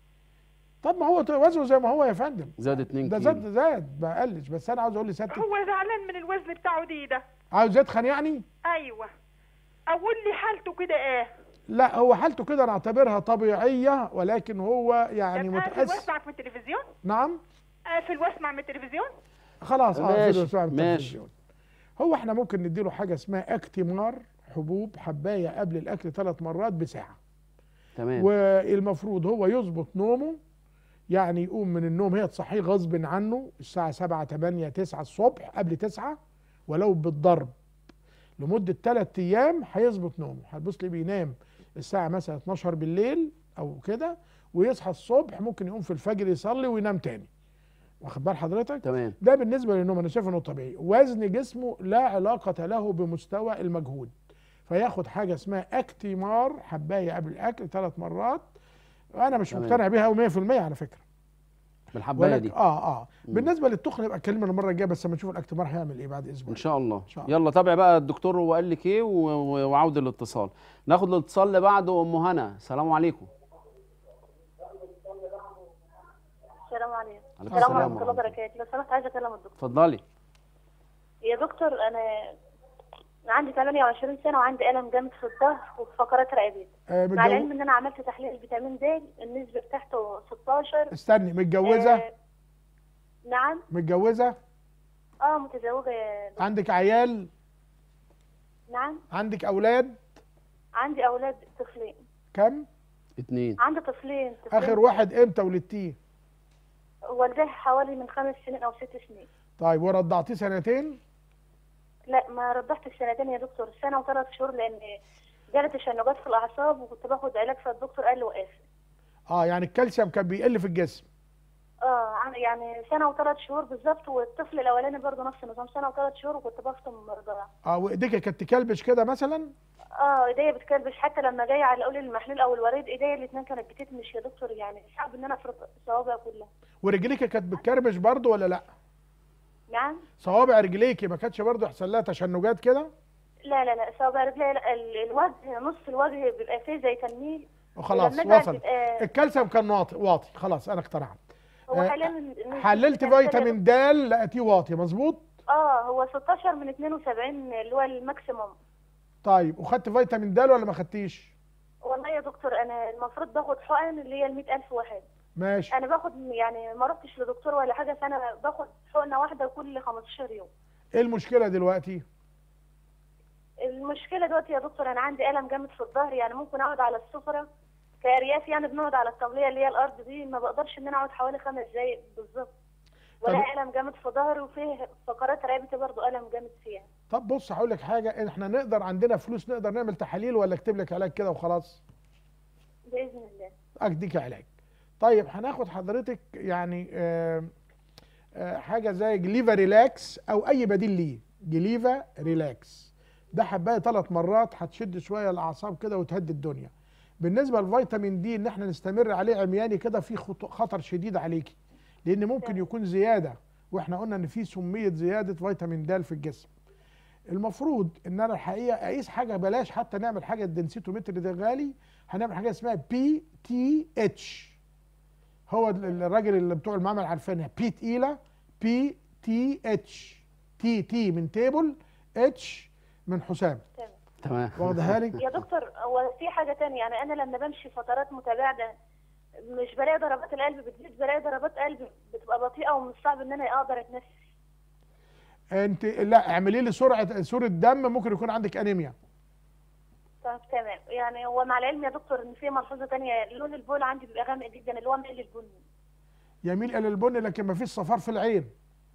طب ما هو ت- وزنه زي ما هو يا فندم زاد 2 ده كيلو زاد زاد ما قلش بس انا عاوز اقول لسيادتك هو زعلان من الوزن بتاعه دي ده عاوز يتخن يعني ايوه اقول لي حالته كده ايه لا هو حالته كده نعتبرها طبيعيه ولكن هو يعني طب اقفل متأثر واسمع من التلفزيون نعم اقفل واسمع من التلفزيون خلاص اه ماشي، في الأسبوع من ماشي. التلفزيون. هو احنا ممكن نديله حاجه اسمها اكتمار حبوب حبايه قبل الاكل ثلاث مرات بساعه تمام والمفروض هو يظبط نومه يعني يقوم من النوم هي تصحيه غصب عنه الساعه 7 8 9 الصبح قبل 9 ولو بالضرب لمده ثلاث ايام هيظبط نومه هتبص لي بينام الساعه مثلا 12 بالليل او كده ويصحى الصبح ممكن يقوم في الفجر يصلي وينام تاني واخد بال حضرتك تمام ده بالنسبه للنوم انا شايف انه طبيعي وزن جسمه لا علاقه له بمستوى المجهود فياخد حاجه اسمها اكتمار حبايه قبل الاكل ثلاث مرات انا مش تمام. مقتنع بيها قوي 100% على فكره بالحبايه ولكن دي اه اه بالنسبه للتخن يبقى اتكلم المره الجايه بس لما نشوف الاكتمار هيعمل ايه بعد اسبوع ان شاء الله شاء الله. يلا تابع بقى الدكتور هو قال لك ايه و- و- وعود الاتصال ناخد الاتصال اللي بعده ام هنا السلام عليكم السلام عليكم عليكم السلام السلام ورحمه الله ورحمة وبركاته لو سمحت عايزه اكلم الدكتور اتفضلي يا دكتور انا عندي 28 سنه وعندي الم جامد في الظهر وفي فقرات رقبتي آه مع العلم متجو... ان انا عملت تحليل فيتامين د النسبه بتاعته 16 استني متجوزه آه نعم متجوزه اه متزوجه يا دكتور. عندك عيال نعم عندك اولاد عندي اولاد طفلين كم اتنين عندي طفلين طفلين. اخر واحد امتى ولدتيه والديه حوالي من خمس سنين او ست سنين طيب ورضعتيه سنتين لا ما رضعتش سنتين يا دكتور سنه وثلاث شهور لان جالت تشنجات في الاعصاب وكنت باخد علاج فالدكتور قال لي وقف اه يعني الكالسيوم كان بيقل في الجسم اه عن- يعني سنه وثلاث شهور بالظبط والطفل الاولاني برضه نفس النظام سنه وثلاث شهور وكنت بفطم رضاعه اه وايديك كانت تكلبش كده مثلا اه ايديا بتكلبش حتى لما جاي على اقول المحلول او الوريد ايديا الاثنين كانت بتتمش يا دكتور يعني صعب ان انا افرط صوابع كلها ورجليك كانت بتكرمش برضو ولا لا نعم صوابع رجليكي ما كانتش برضو يحصل لها تشنجات كده لا لا لا صوابع رجلي لا ال- الوجه نص الوجه بيبقى فيه زي تنميل وخلاص ولما أبعد وصل بيبقى- الكالسيوم كان واطي واطي خلاص انا اقتنعت هو آه، حاليا من- من- حللت من- فيتامين د لقيتيه واطي مظبوط اه هو 16 من 72 اللي هو الماكسيموم طيب وخدت فيتامين د ولا ما خدتيش والله يا دكتور انا المفروض باخد حقن اللي هي ال 100000 واحد ماشي انا باخد يعني ما رحتش لدكتور ولا حاجه فانا باخد حقنه واحده كل 15 يوم ايه المشكله دلوقتي المشكله دلوقتي يا دكتور انا عندي الم جامد في الظهر يعني ممكن اقعد على السفره كارياف يعني بنقعد على الطاوليه اللي هي الارض دي ما بقدرش ان انا اقعد حوالي خمس دقايق بالظبط ولا الم جامد في ظهري وفيه فقرات رقبتي برضو الم جامد فيها طب بص هقول لك حاجه احنا نقدر عندنا فلوس نقدر نعمل تحاليل ولا اكتب لك علاج كده وخلاص باذن الله اديك علاج طيب هناخد حضرتك يعني آه آه حاجه زي جليفا ريلاكس او اي بديل ليه جليفا ريلاكس ده حبايه ثلاث مرات هتشد شويه الاعصاب كده وتهدي الدنيا بالنسبه للفيتامين دي ان احنا نستمر عليه عمياني كده في خط- خطر شديد عليكي لان ممكن يكون زياده واحنا قلنا ان في سميه زياده فيتامين د في الجسم المفروض ان انا الحقيقه اقيس حاجه بلاش حتى نعمل حاجه الدنسيتومتر ده غالي هنعمل حاجه اسمها بي تي اتش هو ال- الراجل اللي بتوع المعمل عارفينها بي تقيله بي تي اتش تي تي من تيبل اتش من حسام تمام واخدها لك يا دكتور هو في حاجه تانية يعني انا لما بمشي فترات متباعده مش بلاقي ضربات القلب بتزيد بلاقي ضربات قلب بتبقى بطيئه ومن الصعب ان انا اقدر اتنفس انت لا اعملي لي سرعه صوره دم ممكن يكون عندك انيميا طب تمام يعني هو مع العلم يا دكتور ان في ملحوظه تانية لون البول عندي بيبقى غامق جدا اللي هو مائل للبني يميل الى البني لكن ما فيش صفار في العين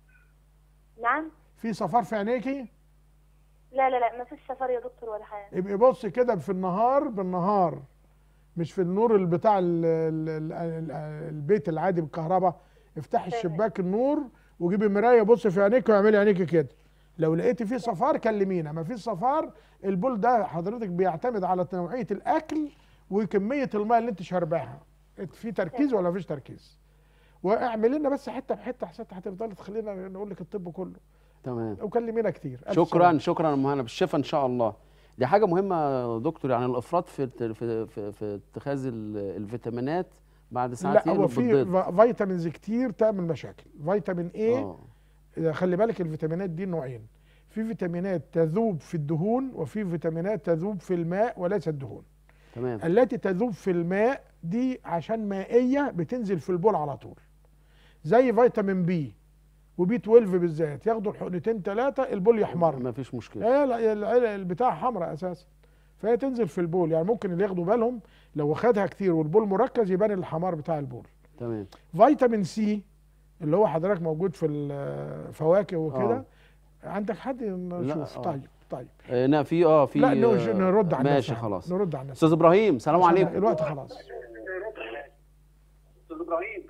نعم في صفار في عينيكي لا لا لا ما فيش سفر يا دكتور ولا حاجه يبقى بص كده في النهار بالنهار مش في النور اللي بتاع ال ال ال ال البيت العادي بالكهرباء افتحي الشباك النور وجيبي مرايه بصي في عينيك واعملي عينيك كده لو لقيتي فيه صفار كلمينا ما فيش صفار البول ده حضرتك بيعتمد على نوعيه الاكل وكميه الماء اللي انت شارباها في تركيز ولا مفيش تركيز واعملي لنا بس حته بحته حسيت هتفضلي تخلينا نقول لك الطب كله تمام وكلمينا كتير ألف شكرا سلامة. شكرا يا أم هنا بالشفاء ان شاء الله دي حاجه مهمه يا دكتور يعني الافراط في في في, في اتخاذ ال- الفيتامينات بعد ساعات لا هو يقلب في بالضد ف- فيتامينز كتير تعمل مشاكل فيتامين ايه اه خلي بالك الفيتامينات دي نوعين في فيتامينات تذوب في الدهون وفي فيتامينات تذوب في الماء وليس الدهون تمام التي تذوب في الماء دي عشان مائيه بتنزل في البول على طول زي فيتامين بي وبي 12 بالذات ياخدوا الحقنتين ثلاثه البول يحمر ما فيش مشكله هي لا- العيله البتاع حمراء اساسا فهي تنزل في البول يعني ممكن اللي ياخدوا بالهم لو خدها كتير والبول مركز يبان الحمار بتاع البول تمام فيتامين سي اللي هو حضرتك موجود في الفواكه وكده عندك حد نشوف آه. طيب طيب آه لا في اه في لا نوج- آه، نرد على الناس ماشي يعني. خلاص نرد على الناس استاذ ابراهيم سلام عشان عليكم الوقت خلاص استاذ ابراهيم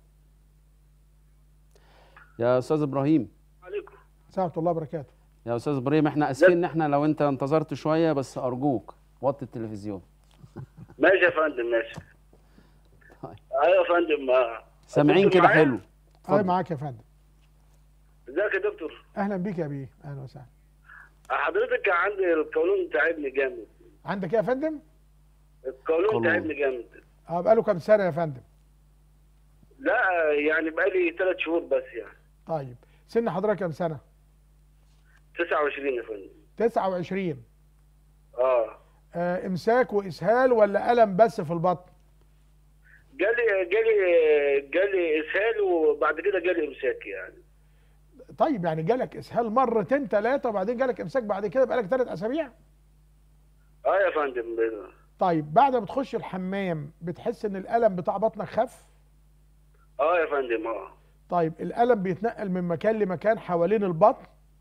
يا استاذ ابراهيم عليكم سلامة الله وبركاته يا استاذ ابراهيم احنا اسفين ان احنا لو انت انتظرت شويه بس ارجوك وطي التلفزيون ماشي يا فندم ماشي ايوه يا فندم آه. سامعين دكتور كده معايا؟ حلو هاي معاك يا فندم ازيك يا دكتور اهلا بيك يا بيه اهلا وسهلا حضرتك كان عندي القولون تعبني جامد عندك ايه يا فندم؟ القولون قولون. تعبني جامد اه بقاله كام سنه يا فندم؟ لا يعني بقالي ثلاث شهور بس يعني طيب سن حضرتك كام سنه؟ 29 يا فندم 29 اه آه امساك واسهال ولا الم بس في البطن؟ جالي جالي جالي اسهال وبعد كده جالي امساك يعني طيب يعني جالك اسهال مرتين ثلاثه وبعدين جالك امساك بعد كده بقالك ثلاث اسابيع؟ اه يا فندم طيب بعد ما تخش الحمام بتحس ان الالم بتاع بطنك خف اه يا فندم اه طيب الالم بيتنقل من مكان لمكان حوالين البطن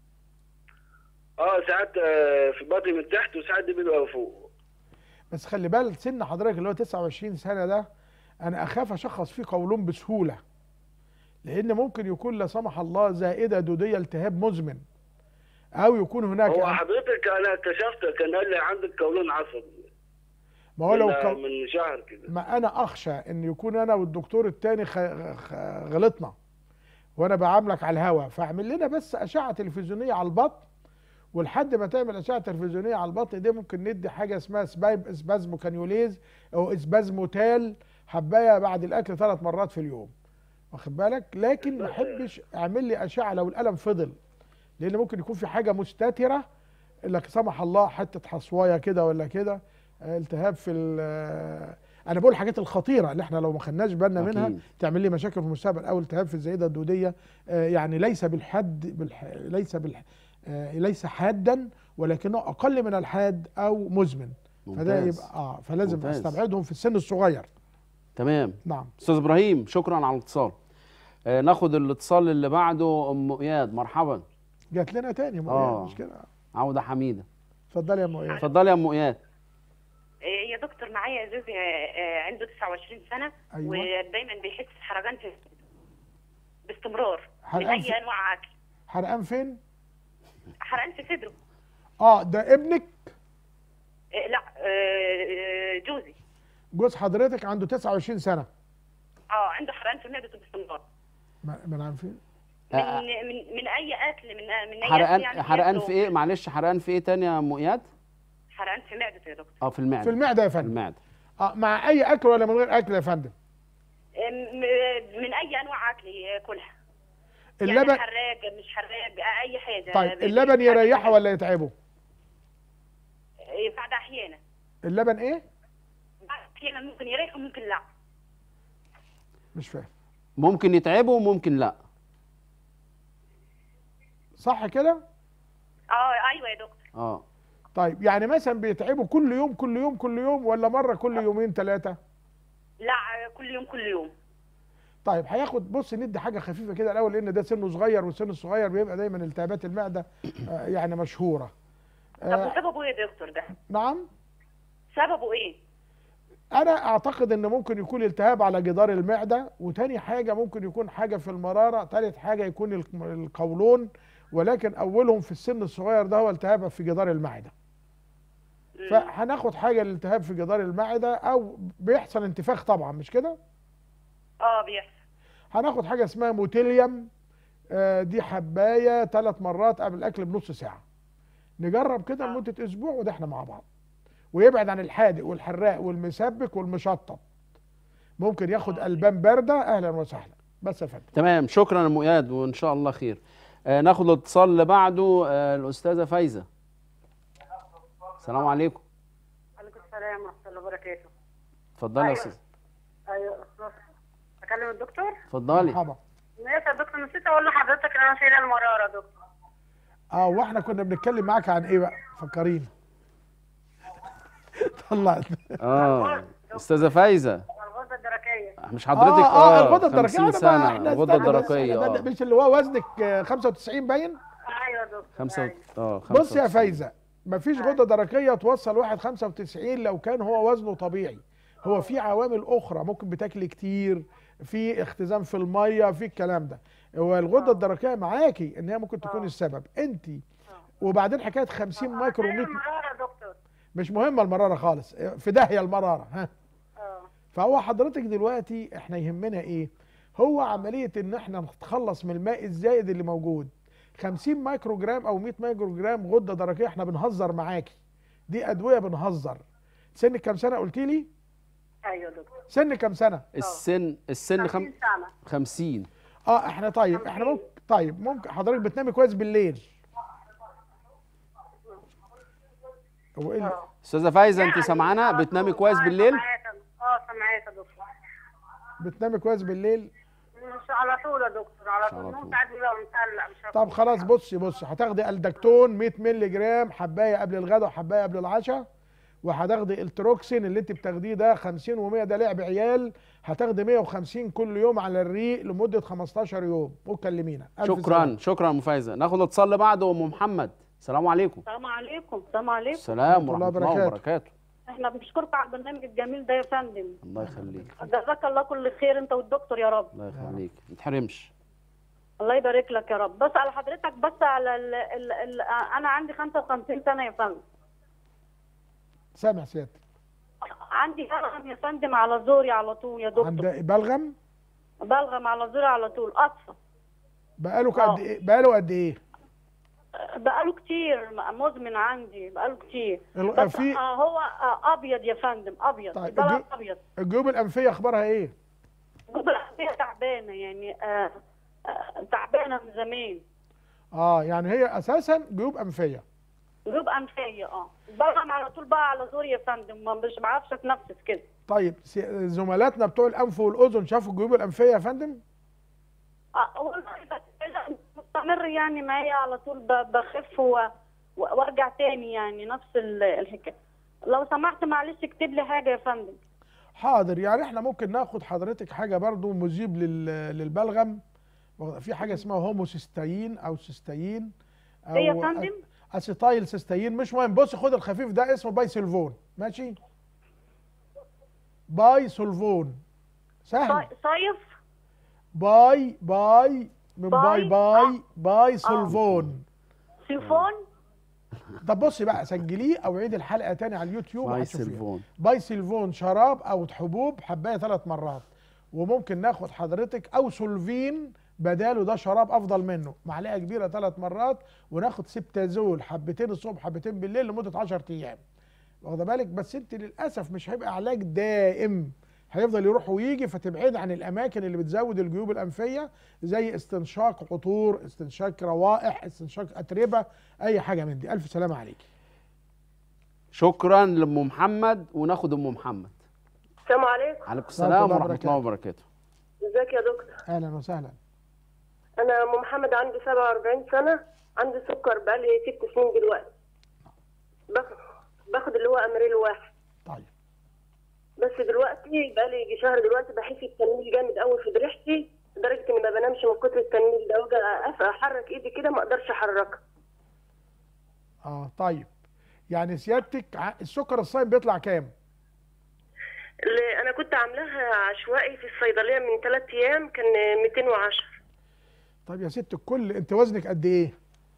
اه ساعات آه، في بطني من تحت وساعات بيبقى فوق بس خلي بالك سن حضرتك اللي هو 29 سنه ده انا اخاف اشخص فيه قولون بسهوله لان ممكن يكون لا سمح الله زائده دوديه التهاب مزمن او يكون هناك هو حضرتك انا اكتشفت كان قال لي عندك قولون عصبي ما هو لو من, كو... من شهر كده ما انا اخشى ان يكون انا والدكتور التاني خ... خ... غلطنا وانا بعاملك على الهوا فاعمل لنا بس اشعه تلفزيونيه على البطن ولحد ما تعمل اشعه تلفزيونيه على البطن دي ممكن ندي حاجه اسمها سبايب اسبازمو كانيوليز او اسبازموتال حبايه بعد الاكل ثلاث مرات في اليوم واخد بالك لكن ما احبش اعمل لي اشعه لو الالم فضل لان ممكن يكون في حاجه مستتره لا سمح الله حته حصوايه كده ولا كده آه، التهاب في ال- آه، انا بقول الحاجات الخطيره اللي احنا لو ما خدناش بالنا منها أكيد. تعمل لي مشاكل في المستقبل او التهاب في الزائده الدوديه آه، يعني ليس بالحد بالح... ليس بالح... آه، ليس حادا ولكنه اقل من الحاد او مزمن فده ممتاز. يبقى اه فلازم ممتاز. استبعدهم في السن الصغير تمام نعم استاذ ابراهيم شكرا على الاتصال آه ناخد الاتصال اللي بعده ام اياد مرحبا جات لنا تاني ما آه. مش كده عوده حميده اتفضلي يا ام اياد اتفضلي يا ام اياد إيه يا دكتور معايا زوجي آه، عنده 29 سنة أيوة. ودايما بيحس حرقان في باستمرار من حرقان في- أي أنواع أكل حرقان فين؟ حرقان في صدره اه ده ابنك إيه لا آه، جوزي جوز حضرتك عنده 29 سنه اه عنده حرقان في معدته باستمرار ما ما انا عارفين من آه. من من أي أكل من من أي حرقان أكل يعني حرقان بياكله. في ايه معلش حرقان في ايه تاني يا ام اياد حرقان في معدته يا دكتور اه في المعده في المعده يا في فندم المعده اه مع اي اكل ولا من غير اكل يا فندم إيه، م- من أي أنواع أكل ياكلها اللبن يعني حراق مش حراق أي حاجة طيب بي- اللبن يريحه ولا يتعبه إيه، بعد أحيانا اللبن ايه بعد أحيانا ممكن يريح وممكن لا مش فاهم ممكن يتعبه وممكن لا صح كده اه أيوه يا دكتور اه طيب يعني مثلا بيتعبوا كل يوم كل يوم كل يوم ولا مره كل يومين ثلاثه لا كل يوم كل يوم طيب هياخد بص ندي حاجه خفيفه كده الاول لان ده سنه صغير والسن الصغير بيبقى دايما التهابات المعده آه، يعني مشهوره طب آه، وسببه ايه يا دكتور ده؟ نعم سببه ايه؟ انا اعتقد ان ممكن يكون التهاب على جدار المعده وتاني حاجه ممكن يكون حاجه في المراره تالت حاجه يكون الق- القولون ولكن اولهم في السن الصغير ده هو التهاب في جدار المعده فهناخد حاجه للالتهاب في جدار المعده او بيحصل انتفاخ طبعا مش كده اه بيحصل هناخد حاجه اسمها موتيليوم آه، دي حبايه ثلاث مرات قبل الاكل بنص ساعه نجرب كده لمده اسبوع وده احنا مع بعض ويبعد عن الحادق والحراق والمسبك والمشطب ممكن ياخد البان بارده اهلا وسهلا بس يا فندم تمام شكرا يا ام اياد وان شاء الله خير آه ناخد الاتصال اللي بعده آه الاستاذه فايزه السلام عليكم عليكم السلام ورحمة الله وبركاته. اتفضلي يا أيوة. استاذ أيوة أستاذ. أكلم الدكتور؟ اتفضلي مرحبا ماشي يا دكتور نسيت أقول لحضرتك إن أنا شايلة المرارة يا دكتور. اه واحنا كنا بنتكلم معاك عن ايه بقى فكريني طلعت اه استاذه فايزه الغدة الدرقية. مش حضرتك اه, اه, آه الغده الدرقيه 50 أنا سنه ما احنا الغده استنى بس، الدرقيه ده- اه ده مش اللي هو وزنك آه، 95 باين أيوة يا دكتور. خمسة أيوة. وت- اه بص يا 95. فايزه مفيش غده درقيه توصل واحد 95 لو كان هو وزنه طبيعي هو في عوامل اخرى ممكن بتاكل كتير في اختزام في الميه في الكلام ده هو الغده الدرقيه معاكي ان هي ممكن تكون السبب انت وبعدين حكايه 50 مايكرو شايلة 100 المرارة يا دكتور. مش مهمه المراره خالص في داهيه المراره ها اه فهو حضرتك دلوقتي احنا يهمنا ايه هو عمليه ان احنا نتخلص من الماء الزائد اللي موجود 50 مايكرو جرام او 100 مايكرو جرام غده درقيه احنا بنهزر معاكي دي ادويه بنهزر سنك كام سنه قلت لي أيوة يا دكتور. سنك كام سنه السن السن 50 خم... سنة. 50 اه احنا طيب احنا ممكن طيب ممكن حضرتك بتنامي كويس بالليل هو ايه اللي- استاذه فايزه انت سامعانا بتنامي كويس بالليل سامعاك يا- اه سامعاك يا دكتور. بتنامي كويس بالليل مش على طول يا دكتور على طول على نوم طول. ساعات بيبقى متقلق مش طب خلاص بصي بصي هتاخدي الدكتون 100 مللي جرام حبايه قبل الغداء وحبايه قبل العشاء وهتاخدي التروكسين اللي انت بتاخديه ده 50 و100 ده لعب عيال هتاخدي 150 كل يوم على الريق لمده 15 يوم وكلمينا ألف شكرا سلامة. شكرا ام فايزه ناخد الاتصال اللي بعده ام محمد السلام عليكم السلام عليكم السلام عليكم السلام ورحمه الله وبركاته احنا بنشكرك على البرنامج الجميل ده يا فندم الله يخليك جزاك الله كل خير انت والدكتور يا رب الله يخليك ما تحرمش الله يبارك لك يا رب بس على حضرتك بس على ال ال ال انا عندي 55 سنه يا فندم سامع سيادتك عندي بلغم يا فندم على زوري على طول يا دكتور عند بلغم بلغم على زوري على طول قطفه بقاله قد ايه بقاله قد ايه بقاله كتير مزمن عندي بقاله كتير ال- بس في- آه هو آه ابيض يا فندم ابيض طيب البلغم الجيوب- ابيض الجيوب الانفيه اخبارها ايه الجيوب الأنفية تعبانه يعني آه آه تعبانه من زمان اه يعني هي اساسا جيوب انفيه جيوب انفيه اه البلغم على طول بقى على زوري يا فندم ما مش بعرفش اتنفس كده طيب سي- زملاتنا بتوع الانف والاذن شافوا الجيوب الانفيه يا فندم اه والله بس مستمر يعني معايا على طول ب- بخف و- و- وارجع تاني يعني نفس ال- الحكايه لو سمحت معلش اكتب لي حاجه يا فندم حاضر يعني احنا ممكن ناخد حضرتك حاجه برضو مذيب لل- للبلغم في حاجه اسمها هوموسيستاين او سيستاين او إيه يا فندم؟ اسيتايل سيستاين مش مهم بص خد الخفيف ده اسمه باي سلفون ماشي باي سلفون سهل صي- صيف باي باي من باي باي؟ باي باي سلفون سيفون طب بصي بقى سجليه او عيد الحلقه تاني على اليوتيوب باي وهتشوفيها. سلفون. باي سلفون شراب او حبوب حبايه ثلاث مرات وممكن ناخد حضرتك او سولفين بداله ده شراب افضل منه معلقه كبيره ثلاث مرات وناخد سبتازول حبتين الصبح حبتين بالليل لمده 10 ايام واخده بالك بس انت للاسف مش هيبقى علاج دائم هيفضل يروح ويجي فتبعد عن الاماكن اللي بتزود الجيوب الانفيه زي استنشاق عطور استنشاق روائح استنشاق اتربه اي حاجه من دي الف سلامه عليكي شكرا لام محمد وناخد ام محمد السلام عليكم عليكم السلام الله ورحمه وبركاته. الله وبركاته ازيك يا دكتور اهلا وسهلا انا ام محمد عندي 47 سنه عندي سكر بقالي ست سنين دلوقتي باخد باخد اللي هو امريل واحد طيب بس دلوقتي بقالي يجي شهر دلوقتي بحس التنميل جامد قوي في ضريحتي لدرجه اني ما بنامش من كتر التنميل ده واجي أقف- احرك ايدي كده ما اقدرش احركها اه طيب يعني سيادتك ع- السكر الصايم بيطلع كام اللي انا كنت عاملاها عشوائي في الصيدليه من ثلاث ايام كان 210 طيب يا ست الكل انت وزنك قد ايه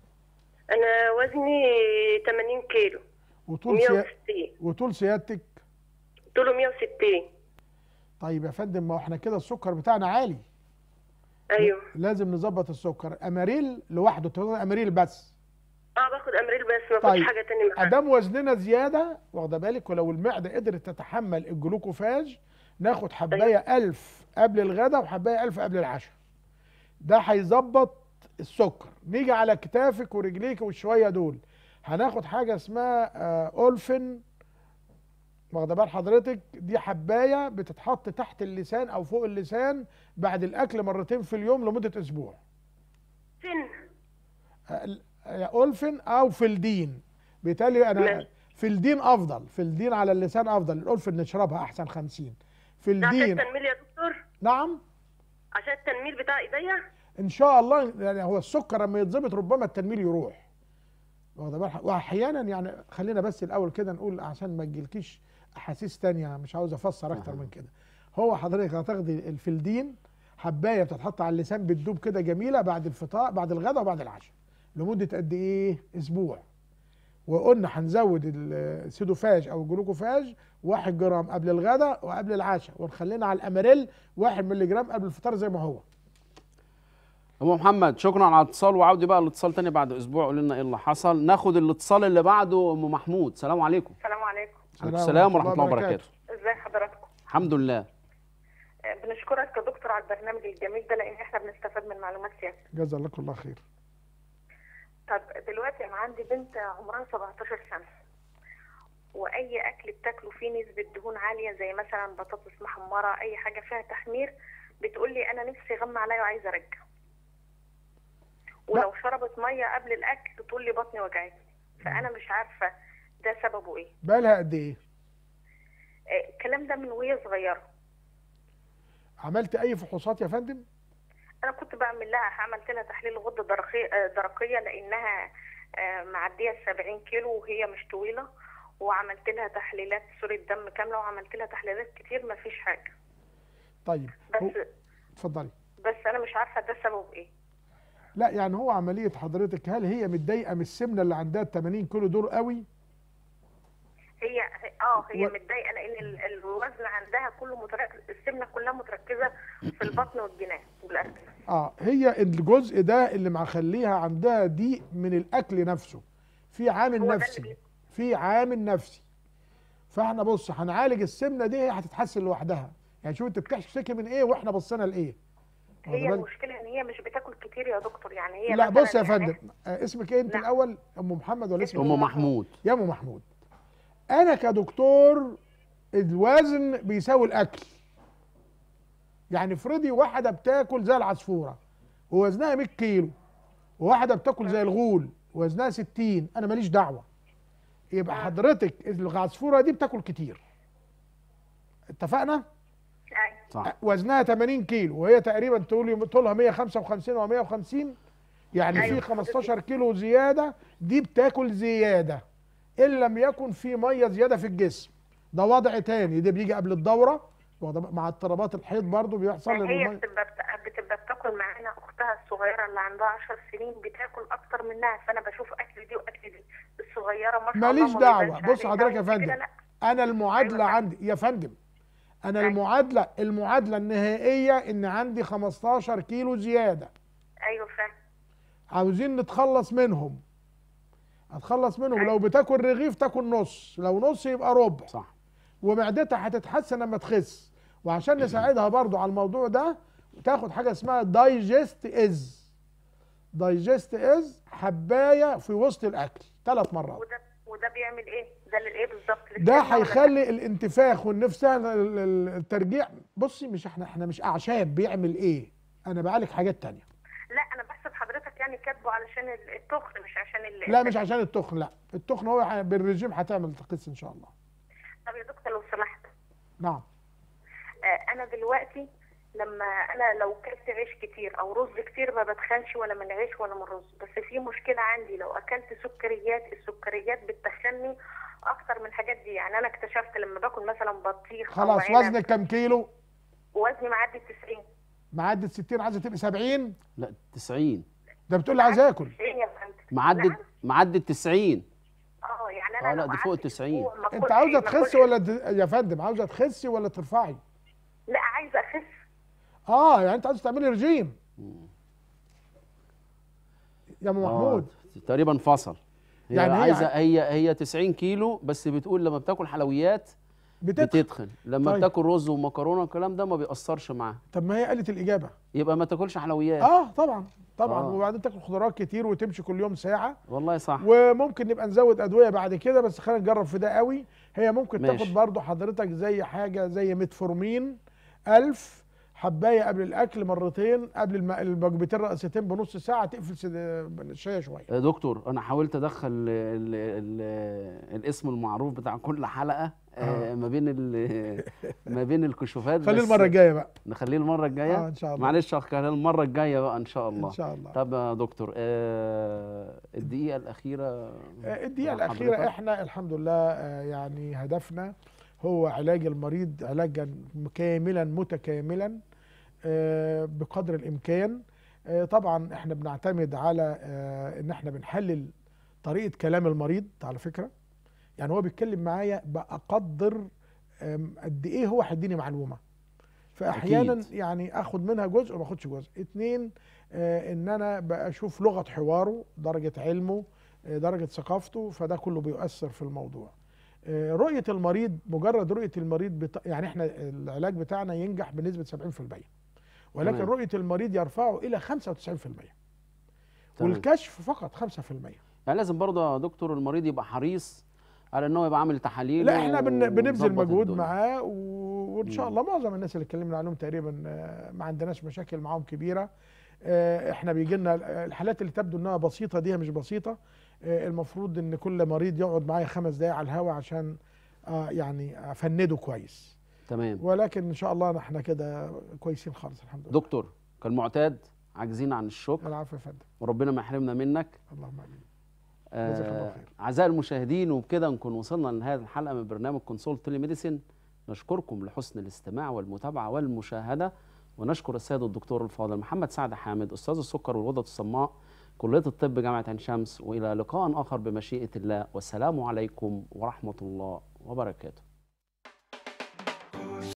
انا وزني 80 كيلو وطول سيا... 160 وطول سيادتك طوله 160 طيب يا فندم ما هو احنا كده السكر بتاعنا عالي ايوه لازم نظبط السكر اماريل لوحده تاخد اماريل بس اه باخد امريل بس ما باخدش طيب حاجه تاني معاه ادام وزننا زياده واخده بالك ولو المعده قدرت تتحمل الجلوكوفاج ناخد حبايه ألف قبل الغداء وحبايه ألف قبل العشاء ده هيظبط السكر نيجي على كتافك ورجليك والشويه دول هناخد حاجه اسمها آه، اولفن واخده بال حضرتك دي حبايه بتتحط تحت اللسان او فوق اللسان بعد الاكل مرتين في اليوم لمده اسبوع سن آه، يا اولفن او فلدين بالتالي انا ماشي. فلدين افضل فلدين على اللسان افضل الاولفن نشربها احسن 50 عشان فلدين التنميل يا دكتور نعم عشان التنميل بتاع ايديا ان شاء الله يعني هو السكر لما يتظبط ربما التنميل يروح واخده بالك واحيانا يعني خلينا بس الاول كده نقول عشان ما تجيلكيش احاسيس تانية مش عاوز افسر اكتر من كده هو حضرتك هتاخدي الفلدين حبايه بتتحط على اللسان بتدوب كده جميله بعد الفطار بعد الغداء وبعد العشاء لمده قد ايه اسبوع وقلنا هنزود السيدوفاج او الجلوكوفاج 1 جرام قبل الغداء وقبل العشاء ونخلينا على الاماريل 1 مللي جرام قبل الفطار زي ما هو ام محمد شكرا على الاتصال وعودي بقى الاتصال تاني بعد اسبوع قول لنا ايه اللي حصل ناخد الاتصال اللي بعده ام محمود سلام عليكم السلام عليكم عليكم السلام ورحمه الله وبركاته ازي حضراتكم الحمد لله آه، بنشكرك يا دكتور على البرنامج الجميل ده لان احنا بنستفاد من معلومات سياسيه جزا لكم الله خير طب دلوقتي انا عندي بنت عمرها 17 سنه واي اكل بتاكله فيه نسبه دهون عاليه زي مثلا بطاطس محمره اي حاجه فيها تحمير بتقول لي انا نفسي غم عليا وعايزه ارجع ولو شربت ميه قبل الاكل تقول لي بطني وجعتني فانا مش عارفه ده سببه ايه بقالها قد ايه آه، الكلام ده من وهي صغيره عملت اي فحوصات يا فندم انا كنت بعمل لها عملت لها تحليل غده درقيه آه، درقيه لانها آه، معديه ال 70 كيلو وهي مش طويله وعملت لها تحليلات صوره دم كامله وعملت لها تحليلات كتير ما فيش حاجه طيب هو- بس اتفضلي بس انا مش عارفه ده سببه ايه لا يعني هو عمليه حضرتك هل هي متضايقه من السمنه اللي عندها 80 كيلو دول قوي هي اه هي و- متضايقه لان ال- الوزن عندها كله متركز السمنه كلها متركزه في البطن والجناح والارجل اه هي الجزء ده اللي مخليها عندها ضيق من الاكل نفسه في عامل هو ده نفسي اللي في عامل نفسي فاحنا بص هنعالج السمنه دي هي هتتحسن لوحدها يعني شوف انت بتشتكي من ايه واحنا بصينا لايه واخد هي بالك؟ المشكله ان هي مش بتاكل كتير يا دكتور يعني هي لا مثلاً بص يا يعني فندم آه، اسمك ايه انت نعم. الاول ام محمد ولا اسمك ام إيه؟ محمود يا ام محمود انا كدكتور الوزن بيساوي الاكل يعني افرضي واحده بتاكل زي العصفوره ووزنها 100 كيلو وواحده بتاكل زي الغول وزنها 60 انا ماليش دعوه يبقى حضرتك العصفوره دي بتاكل كتير اتفقنا صح وزنها 80 كيلو وهي تقريبا تقول طولها 155 و 150 يعني أيوة. في 15 كيلو زياده دي بتاكل زياده ان لم يكن في ميه زياده في الجسم ده وضع تاني ده بيجي قبل الدوره وضع- مع اضطرابات الحيض برضو بيحصل هي للميه بتبقى بت- بتبقى بتاكل معانا اختها الصغيره اللي عندها 10 سنين بتاكل اكتر منها فانا بشوف اكل دي واكل دي الصغيره ما شاء الله ماليش ما دعوه بيبانش بص عليها حضرتك يا والكبيرة فندم لا. انا المعادله عندي يا فندم انا المعادله المعادله النهائيه ان عندي 15 كيلو زياده ايوه فاهم عاوزين نتخلص منهم هتخلص منهم لو بتاكل رغيف تاكل نص لو نص يبقى ربع صح ومعدتها هتتحسن لما تخس وعشان نساعدها برضو على الموضوع ده تاخد حاجه اسمها دايجست از دايجست از حبايه في وسط الاكل ثلاث مرات وده وده بيعمل ايه ده للايه بالظبط ده للسمنة ولا هيخلي الانتفاخ والنفسها ال- ال- الترجيع بصي مش احنا احنا مش اعشاب بيعمل ايه انا بعالج حاجات تانية لا انا بحسب حضرتك يعني كاتبه علشان ال- التخن مش عشان ال... لا مش عشان التخن لا التخن هو ح- بالرجيم هتعمل تخس ان شاء الله طب يا دكتور لو سمحت نعم آه، انا دلوقتي لما انا لو كلت عيش كتير او رز كتير ما بتخنش ولا من عيش ولا من رز بس في مشكله عندي لو اكلت سكريات السكريات بتخني اكتر من الحاجات دي يعني انا اكتشفت لما باكل مثلا بطيخ خلاص او عنب وزنك كام كيلو وزني معدي 90 معدي 60 عايزه تبقي 70 لا 90 ده بتقول لي عايز اكل 90 يا فندم معدي معدي ال 90 اه يعني انا اه لا لو دي فوق ال قعدت 90 أسبوع ما انت أكلش- عاوزه ما تخسي أكلش- ولا ت... يا فندم عاوزه تخسي ولا ترفعي لا عايزه اخس اه يعني انت عاوزه تعملي رجيم يا ام آه، محمود تقريبا فصل هي يعني يعني هي عايزه ع- هي هي 90 كيلو بس بتقول لما بتاكل حلويات بتتخن. بتتخن لما طيب. بتاكل رز ومكرونه والكلام ده ما بيأثرش معاها طب ما هي قالت الاجابه يبقى ما تاكلش حلويات اه طبعا طبعا آه. وبعدين تاكل خضروات كتير وتمشي كل يوم ساعه والله صح وممكن نبقى نزود ادويه بعد كده بس خلينا نجرب في ده قوي هي ممكن ماشي. تاخد برضو حضرتك زي حاجه زي ميتفورمين 1000 حبايه قبل الاكل مرتين قبل الم- الوجبتين الرئيسيتين بنص ساعه تقفل سد- الشايه شويه يا دكتور انا حاولت ادخل ال ال ال الاسم المعروف بتاع كل حلقه آه، ما بين ال- ما بين الكشوفات خليه بس المره الجايه بقى نخليه المره الجايه آه، إن شاء الله. معلش خليها المره الجايه بقى ان شاء الله ان شاء الله طب يا دكتور آه الدقيقه الاخيره آه، الدقيقة مع الأخيرة حضرتك. احنا الحمد لله آه، يعني هدفنا هو علاج المريض علاجا كاملا متكاملا آه، بقدر الإمكان آه، طبعا احنا بنعتمد على آه، ان احنا بنحلل طريقة كلام المريض على فكرة يعني هو بيتكلم معايا بقدر آم، قد ايه هو هيديني معلومة فاحيانا أكيد. يعني اخد منها جزء وما اخدش جزء اتنين آه، ان انا بشوف لغه حواره درجه علمه آه، درجه ثقافته فده كله بيؤثر في الموضوع آه، رؤيه المريض مجرد رؤيه المريض بت... يعني احنا العلاج بتاعنا ينجح بنسبه 70% ولكن تمام. رؤيه المريض يرفعه الى 95% تمام. والكشف فقط 5% يعني لازم برضه يا دكتور المريض يبقى حريص على ان هو يبقى عامل تحاليل لا احنا بن... بنبذل ونظبط مجهود الدنيا. معاه و... وان شاء مم. الله معظم الناس اللي اتكلمنا عليهم تقريبا آه، ما عندناش مشاكل معاهم كبيره آه، احنا بيجي لنا الحالات اللي تبدو انها بسيطه دي هي مش بسيطه آه، المفروض ان كل مريض يقعد معايا خمس دقايق على الهواء عشان آه، يعني افنده كويس تمام ولكن ان شاء الله احنا كده كويسين خالص الحمد لله دكتور كالمعتاد عاجزين عن الشكر العفو يا فندم وربنا ما يحرمنا منك اللهم امين جزاك الله آه خير. اعزائي المشاهدين وبكده نكون وصلنا لنهايه الحلقه من برنامج كونسول تيلي ميديسين نشكركم لحسن الاستماع والمتابعه والمشاهده ونشكر السيد الدكتور الفاضل محمد سعد حامد استاذ السكر والغدد الصماء كليه الطب جامعه عين شمس والى لقاء اخر بمشيئه الله والسلام عليكم ورحمه الله وبركاته